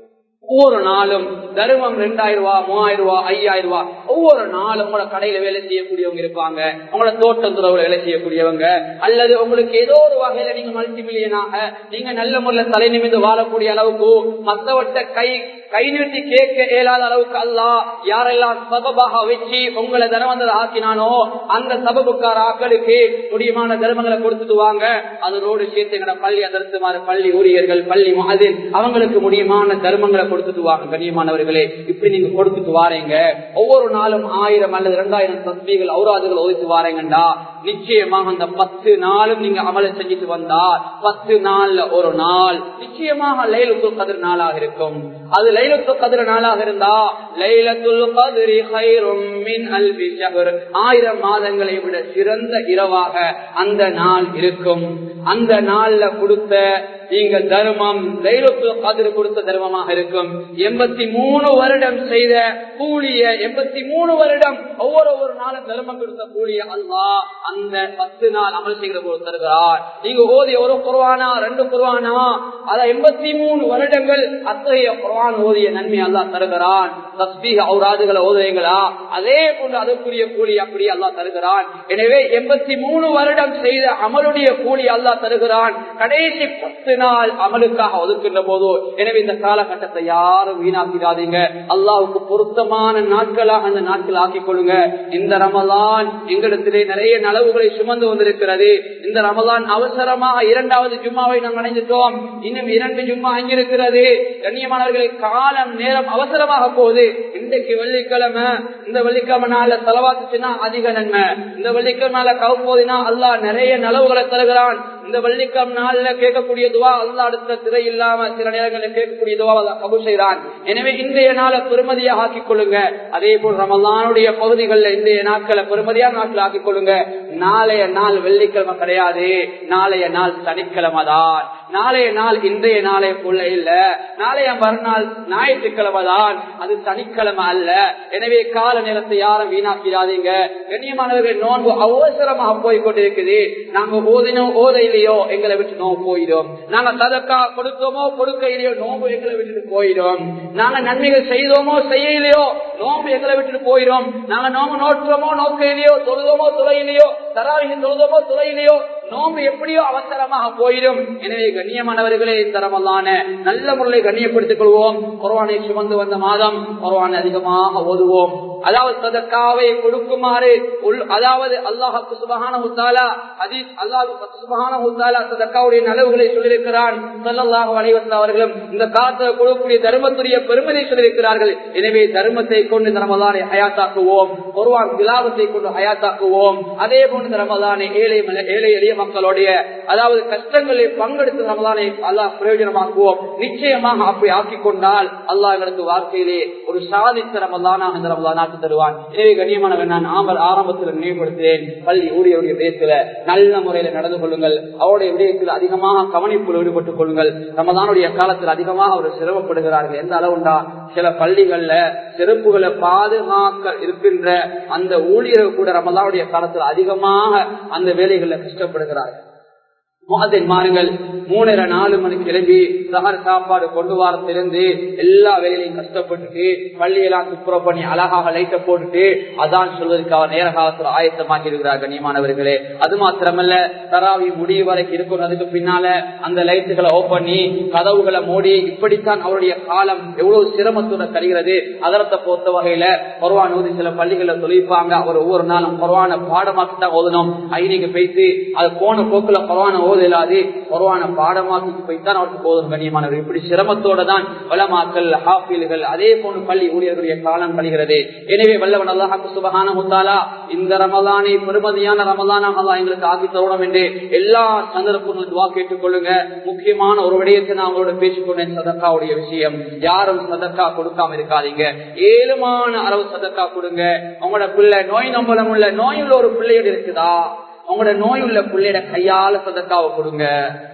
ஒவ்வொரு நாளும் தர்மம் ரெண்டாயிரம் ரூபாய் மூவாயிரம் ரூபாய் ஐயாயிரம் ரூபாய் ஒவ்வொரு நாளும் உங்களோட கடையில வேலை செய்யக்கூடியவங்க இருப்பாங்க உங்களோட தோட்டம் துறவுல வேலை செய்யக்கூடியவங்க அல்லது உங்களுக்கு ஏதோ ஒரு வகையில நீங்க மல்டி மில்லியனாக நீங்க நல்ல முறையில் தலை நிமிந்து வாழக்கூடிய அளவுக்கு மத்தவட்ட கை கை நிறுத்தி கேட்க இயலாத அளவுக்கு அல்ல யாரெல்லாம் சபபாக வச்சு உங்களை தர்மந்தர் ஆக்கினானோ அந்த சபபுக்கார ஆக்களுக்கு முடியுமான தர்மங்களை கொடுத்துட்டு வாங்க அதனோடு சேர்த்து எங்கட பள்ளி அதர்த்துமாறு பள்ளி ஊழியர்கள் பள்ளி மாதில் அவங்களுக்கு முடியுமான தர்மங்களை கொடுத்துட்டு வாங்க கண்ணியமானவர்களே இப்படி நீங்க கொடுத்துட்டு வாரீங்க ஒவ்வொரு நாளும் ஆயிரம் அல்லது இரண்டாயிரம் தஸ்மீகள் ஔராதுகள் ஒதுத்து வாரீங்கண்டா நிச்சயமாக அந்த பத்து நாளும் நீங்க அமல செஞ்சுட்டு வந்தா பத்து நாள்ல ஒரு நாள் நிச்சயமாக லைலத்துல் கதிர் நாளாக இருக்கும் அது லைலத்துல் கதிர் நாளாக இருந்தா லைலத்துல் கதிரி ஹைரும் மின் அல்பி ஷஹர் ஆயிரம் மாதங்களை விட சிறந்த இரவாக அந்த நாள் இருக்கும் அந்த நாள்ல கொடுத்த நீங்கள் தர்மம் லைலத்துல் கதிர் கொடுத்த தர்மமாக இருக்கும் எண்பத்தி மூணு வருடம் செய்த கூலிய எண்பத்தி மூணு வருடம் ஒவ்வொரு ஒவ்வொரு நாளும் தர்மம் கொடுத்த கூலிய அல்லா அந்த பத்து நாள் அமல் செய்கிற போது தருகிறார் நீங்க ஓதிய ஒரு குருவானா ரெண்டு குருவானா அத எண்பத்தி மூணு வருடங்கள் அத்தகைய குர்ஆன் ஓதிய நன்மை அல்லா தருகிறான் தஸ்பீக ஔராதுகளை ஓதுவீங்களா அதே போன்று அதற்குரிய கூலி அப்படி அல்லா தருகிறான் எனவே எண்பத்தி மூணு வருடம் செய்த அமலுடைய கூலி அல்லா தருகிறான் கடைசி பத்து நாள் அமலுக்காக ஒதுக்கின்ற போது எனவே இந்த காலகட்டத்தை யாரும் வீணாக்கிறாதீங்க அல்லாவுக்கு பொருத்தமான நாட்களாக அந்த நாட்கள் ஆக்கிக் கொள்ளுங்க இந்த ரமலான் எங்களிடத்திலே நிறைய நலவுகளை சுமந்து வந்திருக்கிறது இந்த ரமலான் அவசரமாக இரண்டாவது ஜும்மாவை நாம் அடைஞ்சிட்டோம் இன்னும் இரண்டு ஜும்மா அங்கிருக்கிறது கண்ணியமானவர்களை காலம் நேரம் அவசரமாக போகுது இன்றைக்கு வெள்ளிக்கிழமை இந்த வெள்ளிக்கிழமை நாள்ல செலவாக்குச்சுன்னா அதிக நன்மை இந்த வெள்ளிக்கிழமை நாள கவுப்போதினா அல்லா நிறைய நலவுகளை தருகிறான் இந்த வெள்ளிக்கிழமை நாள்ல கேட்கக்கூடிய துவா அல்லா அடுத்த திரை இல்லாம சில நேரங்களில் கேட்கக்கூடிய துவா கபு செய்கிறான் எனவே இன்றைய நாளை பெருமதியாக ஆக்கிக் கொள்ளுங்க அதே போல் ரமலானுடைய பகுதிகளில் இன்றைய நாட்களை பெருமதியாக நாட்கள் ஆக்கிக் கொள்ளுங்க நாளைய நாள் வெள்ளிக்கிழமை கிடையாது நாளைய நாள் சனிக்கிழமை தான் நாளைய நாள் இன்றைய நாளை போல இல்ல நாளைய மறுநாள் ஞாயிற்றுக்கிழமை தான் அது சனிக்கிழமை அல்ல எனவே கால நேரத்தை யாரும் வீணாக்கிறாதீங்க கண்ணியமானவர்கள் நோன்பு அவசரமாக போய் கொண்டிருக்குது நாங்க ஓதினோம் ஓத இல்லையோ எங்களை விட்டு நோம்பு போயிடும் நாங்க சதக்கா கொடுத்தோமோ கொடுக்க இல்லையோ நோம்பு எங்களை விட்டுட்டு போயிடும் நாங்க நன்மைகள் செய்தோமோ செய்யலையோ நோம்பு எங்களை விட்டுட்டு போயிடும் நாங்க நோம்பு நோட்டுறோமோ நோக்க இல்லையோ தொழுதோமோ துறையிலையோ தராவின் தொழுதோமோ துறையிலையோ நோம்பு எப்படியோ அவசரமாக போயிடும் எனவே கண்ணியமானவர்களே தரமல்லான நல்ல முறையை கண்ணியப்படுத்திக் கொள்வோம் குரவானை சுமந்து வந்த மாதம் குரவானை அதிகமாக ஓதுவோம் அதாவது சதக்காவை கொடுக்குமாறு அதாவது அல்லாஹு சுபகான முத்தாலா அதீஸ் அல்லாஹு சுபகான முத்தாலா சதக்காவுடைய நலவுகளை சொல்லியிருக்கிறான் சல்லாஹு அலைவசல் அவர்களும் இந்த காலத்தை கொடுக்கக்கூடிய தர்மத்துடைய பெருமதி சொல்லியிருக்கிறார்கள் எனவே தர்மத்தை கொண்டு ரமலானை ஹயாத்தாக்குவோம் ஒருவான் விலாபத்தை கொண்டு ஹயாத்தாக்குவோம் அதே போன்று ரமலானை ஏழை ஏழை எளிய மக்களுடைய அதாவது கஷ்டங்களை பங்கெடுத்து ரமலானை அல்லாஹ் பிரயோஜனமாக்குவோம் நிச்சயமாக அப்படி ஆக்கிக் கொண்டால் அல்லாஹ் எங்களுக்கு வாழ்க்கையிலே ஒரு சாதித்த ரமலானாக இந்த ரமலான் ஆக்கி தருவான் எனவே கண்ணியமானவன் நான் ஆமல் ஆரம்பத்தில் நினைவுபடுத்துகிறேன் பள்ளி ஊழியருடைய விடயத்துல நல்ல முறையில நடந்து கொள்ளுங்கள் அவருடைய விடயத்தில் அதிகமாக கவனிப்பில் ஈடுபட்டுக் கொள்ளுங்கள் ரமதானுடைய காலத்தில் அதிகமாக அவர் சிரமப்படுகிறார்கள் எந்த அளவுண்டா சில பள்ளிகள்ல செருப்புகளை பாதுகாக்க இருக்கின்ற அந்த ஊழியர்கள் கூட ரமதானுடைய காலத்தில் அதிகமாக அந்த வேலைகள்ல கஷ்டப்படுகிறார்கள் முகத்தின் மாறுங்கள் மூணரை நாலு மணிக்கு கிளம்பி சகர் சாப்பாடு கொண்டு வரத்திலிருந்து எல்லா வேலையிலையும் கஷ்டப்பட்டுட்டு பள்ளியெல்லாம் துப்புரம் பண்ணி அழகாக லைட்ட போட்டுட்டு அதான் சொல்வதற்கு அவர் நேர காலத்தில் ஆயத்தமாக்கி இருக்கிறார் கண்ணியமானவர்களே அது மாத்திரமல்ல தராவி முடிவு வரைக்கும் இருக்கணும் அதுக்கு பின்னால அந்த லைட்டுகளை ஓப் பண்ணி கதவுகளை மூடி இப்படித்தான் அவருடைய காலம் எவ்வளவு சிரமத்தோட கழிகிறது அதரத்தை பொறுத்த வகையில குரவான் ஓதி சில பள்ளிகளை தொழிப்பாங்க அவர் ஒவ்வொரு நாளும் குரவான பாடமாக்கி தான் ஓதணும் ஐநீங்க பேசி அது போன போக்குல குரவான ஓதலாது குரவான பாடமாக்கி போய்த்தான் அவருக்கு போதும் கண்ணியமானவர் இப்படி சிரமத்தோட தான் வளமாக்கல் ஹாஃபில்கள் அதே போன்று பள்ளி ஊழியர்களுடைய காலம் கழிகிறது எனவே வல்லவன் அல்லாஹாக்கு சுபகான முத்தாலா இந்த ரமதானை பெருமதியான ரமதான அல்லா எங்களுக்கு ஆக்கி தருணம் என்று எல்லா சந்தர்ப்பங்களும் துவா கேட்டுக் கொள்ளுங்க முக்கியமான ஒரு விடயத்தை நான் அவங்களோட பேசிக்கொண்டேன் சதக்காவுடைய விஷயம் யாரும் சதக்கா கொடுக்காம இருக்காதீங்க ஏழுமான அளவு சதக்கா கொடுங்க உங்களோட பிள்ளை நோய் நம்பலம் உள்ள நோயுள்ள ஒரு பிள்ளையோடு இருக்குதா உங்களோட நோய் உள்ள பிள்ளையோட கையால சதக்காவை கொடுங்க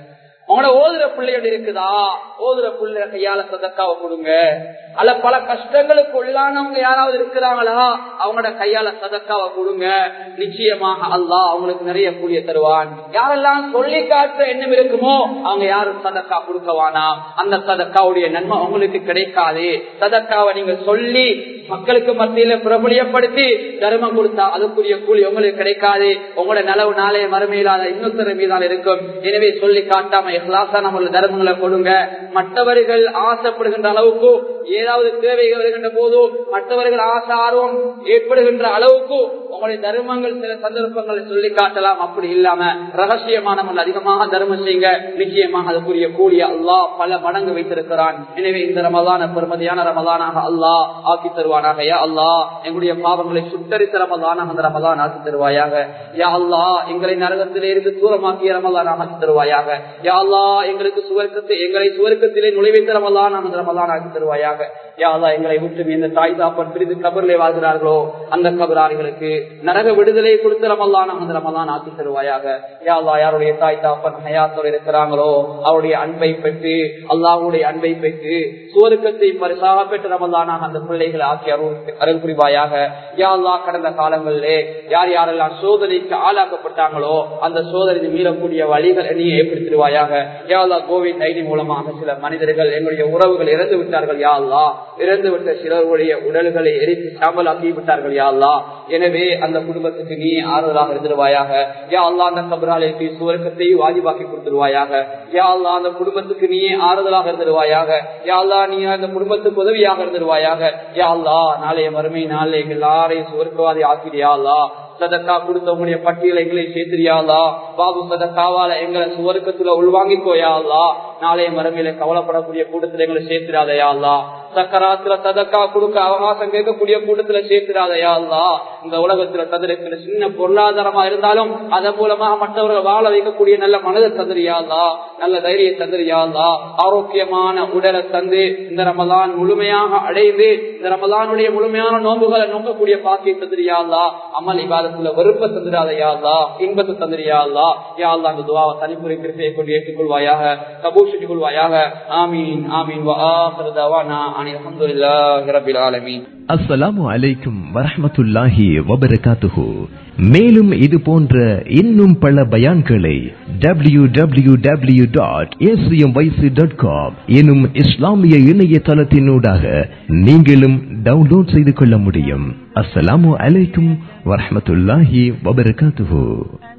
உங்களோட ஓதுற பிள்ளையோட இருக்குதா ஓதுற பிள்ளை கையால சதக்காவை கொடுங்க அல்ல பல கஷ்டங்களுக்கு உள்ளானவங்க யாராவது இருக்கிறாங்களா அவங்களோட கையால சதக்காவை கொடுங்க நிச்சயமாக அல்லாஹ் அவங்களுக்கு நிறைய கூலிய தருவான் யாரெல்லாம் சொல்லி காட்டுற எண்ணம் இருக்குமோ அவங்க யாரும் சதக்கா கொடுக்கவானா அந்த சதக்காவுடைய நன்மை உங்களுக்கு கிடைக்காது சதக்காவை நீங்க சொல்லி மக்களுக்கு மத்தியில பிரபலியப்படுத்தி தர்மம் கொடுத்தா அதுக்குரிய கூலி உங்களுக்கு கிடைக்காது உங்களோட நலவு நாளைய மறுமையிலாத இன்னொருத்தர மீதான இருக்கும் எனவே சொல்லி காட்டாம எஹ்லாசா நம்மள தர்மங்களை கொடுங்க மற்றவர்கள் ஆசைப்படுகின்ற அளவுக்கு ஏதாவது தேவைகள் வருகின்ற போதோ மற்றவர்கள் ஆசை ஆர்வம் ஏற்படுகின்ற அளவுக்கு உங்களுடைய தர்மங்கள் சில சந்தர்ப்பங்களை சொல்லி காட்டலாம் அப்படி இல்லாம ரகசியமானவர்கள் அதிகமாக தர்மம் செய்யுங்க நிச்சயமாக அதுக்குரிய கூலிய அல்லாஹ் பல மடங்கு வைத்திருக்கிறான் எனவே இந்த ரமதான பெருமதியான ரமதானாக அல்லாஹ் ஆக்கி தருவானாக யா அல்லாஹ் எங்களுடைய பாவங்களை சுட்டரித்த ரமதானாக அந்த ரமதான் ஆக்கி தருவாயாக யா அல்லாஹ் எங்களை நரகத்திலே இருந்து தூரமாக்கிய ரமதானாக ஆக்கி தருவாயாக யா அல்லாஹ் எங்களுக்கு சுவர்க்கத்தை எங்களை சுவர்க்கத்திலே நுழைவைத்த ரமதான் அந்த ரமதான் ஆக்கி தருவாயாக யா அல்லாஹ் எங்களை விட்டு இந்த தாய் தாப்பன் பிரிந்து கபரிலே வாழ்கிறார்களோ அந்த கபராளிகளுக்கு நரக விடுதலை கொடுத்த ரமல்லான அந்த ரமலான் ஆக்கி தருவாயாக யா அல்லாஹ் யாருடைய தாய் தாப்பன் ஹயாத்தோடு இருக்கிறாங்களோ அவருடைய அன்பை பெற்று அல்லாஹுடைய அன்பை பெற்று சுவர்க்கத்தை பரிசாக பெற்ற ரமலானாக அந்த பிள்ளைகளை ஆக்கி அருள் அருள் புரிவாயாக யா அல்லாஹ் கடந்த காலங்களிலே யார் யாரெல்லாம் சோதனைக்கு ஆளாக்கப்பட்டாங்களோ அந்த சோதனை மீறக்கூடிய வழிகள் நீ ஏற்படுத்திடுவாயாக யா அல்லாஹ் கோவிட் நைன்டீன் மூலமாக சில மனிதர்கள் எங்களுடைய உறவுகள் இறந்து விட்டார்கள் யா அல்லாஹ் இறந்து விட்ட சிலருடைய உடல்களை எரித்து சாம்பலாக்கி விட்டார்கள் யா அல்லாஹ் எனவே அந்த குடும்பத்துக்கு நீ ஆறுதலாக இருந்துருவாயாக யா அல்லா அந்த கபராலைக்கு சுவர்க்கத்தை வாஜிபாக்கி கொடுத்துருவாயாக யா அல்லா அந்த குடும்பத்துக்கு நீ ஆறுதலாக இருந்துருவாயாக யா அல்லா நீ அந்த குடும்பத்துக்கு உதவியாக இருந்துருவாயாக யா அல்லா நாளைய மறுமை நாளை எங்கள் எல்லாரையும் சுவர்க்கவாதி ஆக்கிறியா அல்லா சதக்கா கொடுத்தவங்களுடைய பட்டியலை எங்களை சேர்த்திரியாளா பாபு சதக்காவால எங்களை சுவர்க்கத்துல உள்வாங்கிக்கோயாளா நாளைய மறுமையில கவலைப்படக்கூடிய கூட்டத்துல எங்களை சேர்த்திராதையாளா சக்கராத்துல சதக்கா கொடுக்க அவகாசம் கேட்கக்கூடிய கூட்டத்துல சேர்த்திராதையா அல்லா இந்த உலகத்துல தந்திருக்கிற சின்ன பொருளாதாரமா இருந்தாலும் அதன் மூலமாக மற்றவர்கள் வாழ வைக்கக்கூடிய நல்ல மனதை தந்திரியாதா நல்ல தைரியம் தந்திரியாதா ஆரோக்கியமான உடலை தந்து இந்த ரமலான் முழுமையாக அடைந்து இந்த ரமலானுடைய முழுமையான நோன்புகளை நோக்கக்கூடிய பாக்கியை தந்திரியாதா அமல் இபாதத்துல வெறுப்ப தந்திராதையாதா இன்பத்தை தந்திரியாதா யாழ்லா அந்த துவாவை தனிப்புரை கிருப்பையை கொண்டு ஏற்றுக்கொள்வாயாக கபூஷிட்டுக் கொள்வாயாக ஆமீன் ஆமீன் வா அஸ்ஸலாமு அலைக்கும் வரஹமத்துல்லாஹி வபரகாத்துஹு மேலும் இது போன்ற இன்னும் பல பயான்களை W W W dot dot com எனும் இஸ்லாமிய இணையதளத்தினூடாக நீங்களும் டவுன்லோட் செய்து கொள்ள முடியும் அஸ்ஸலாமு அலைக்கும் வரஹமத்துல்லாஹி வபரகாத்துஹு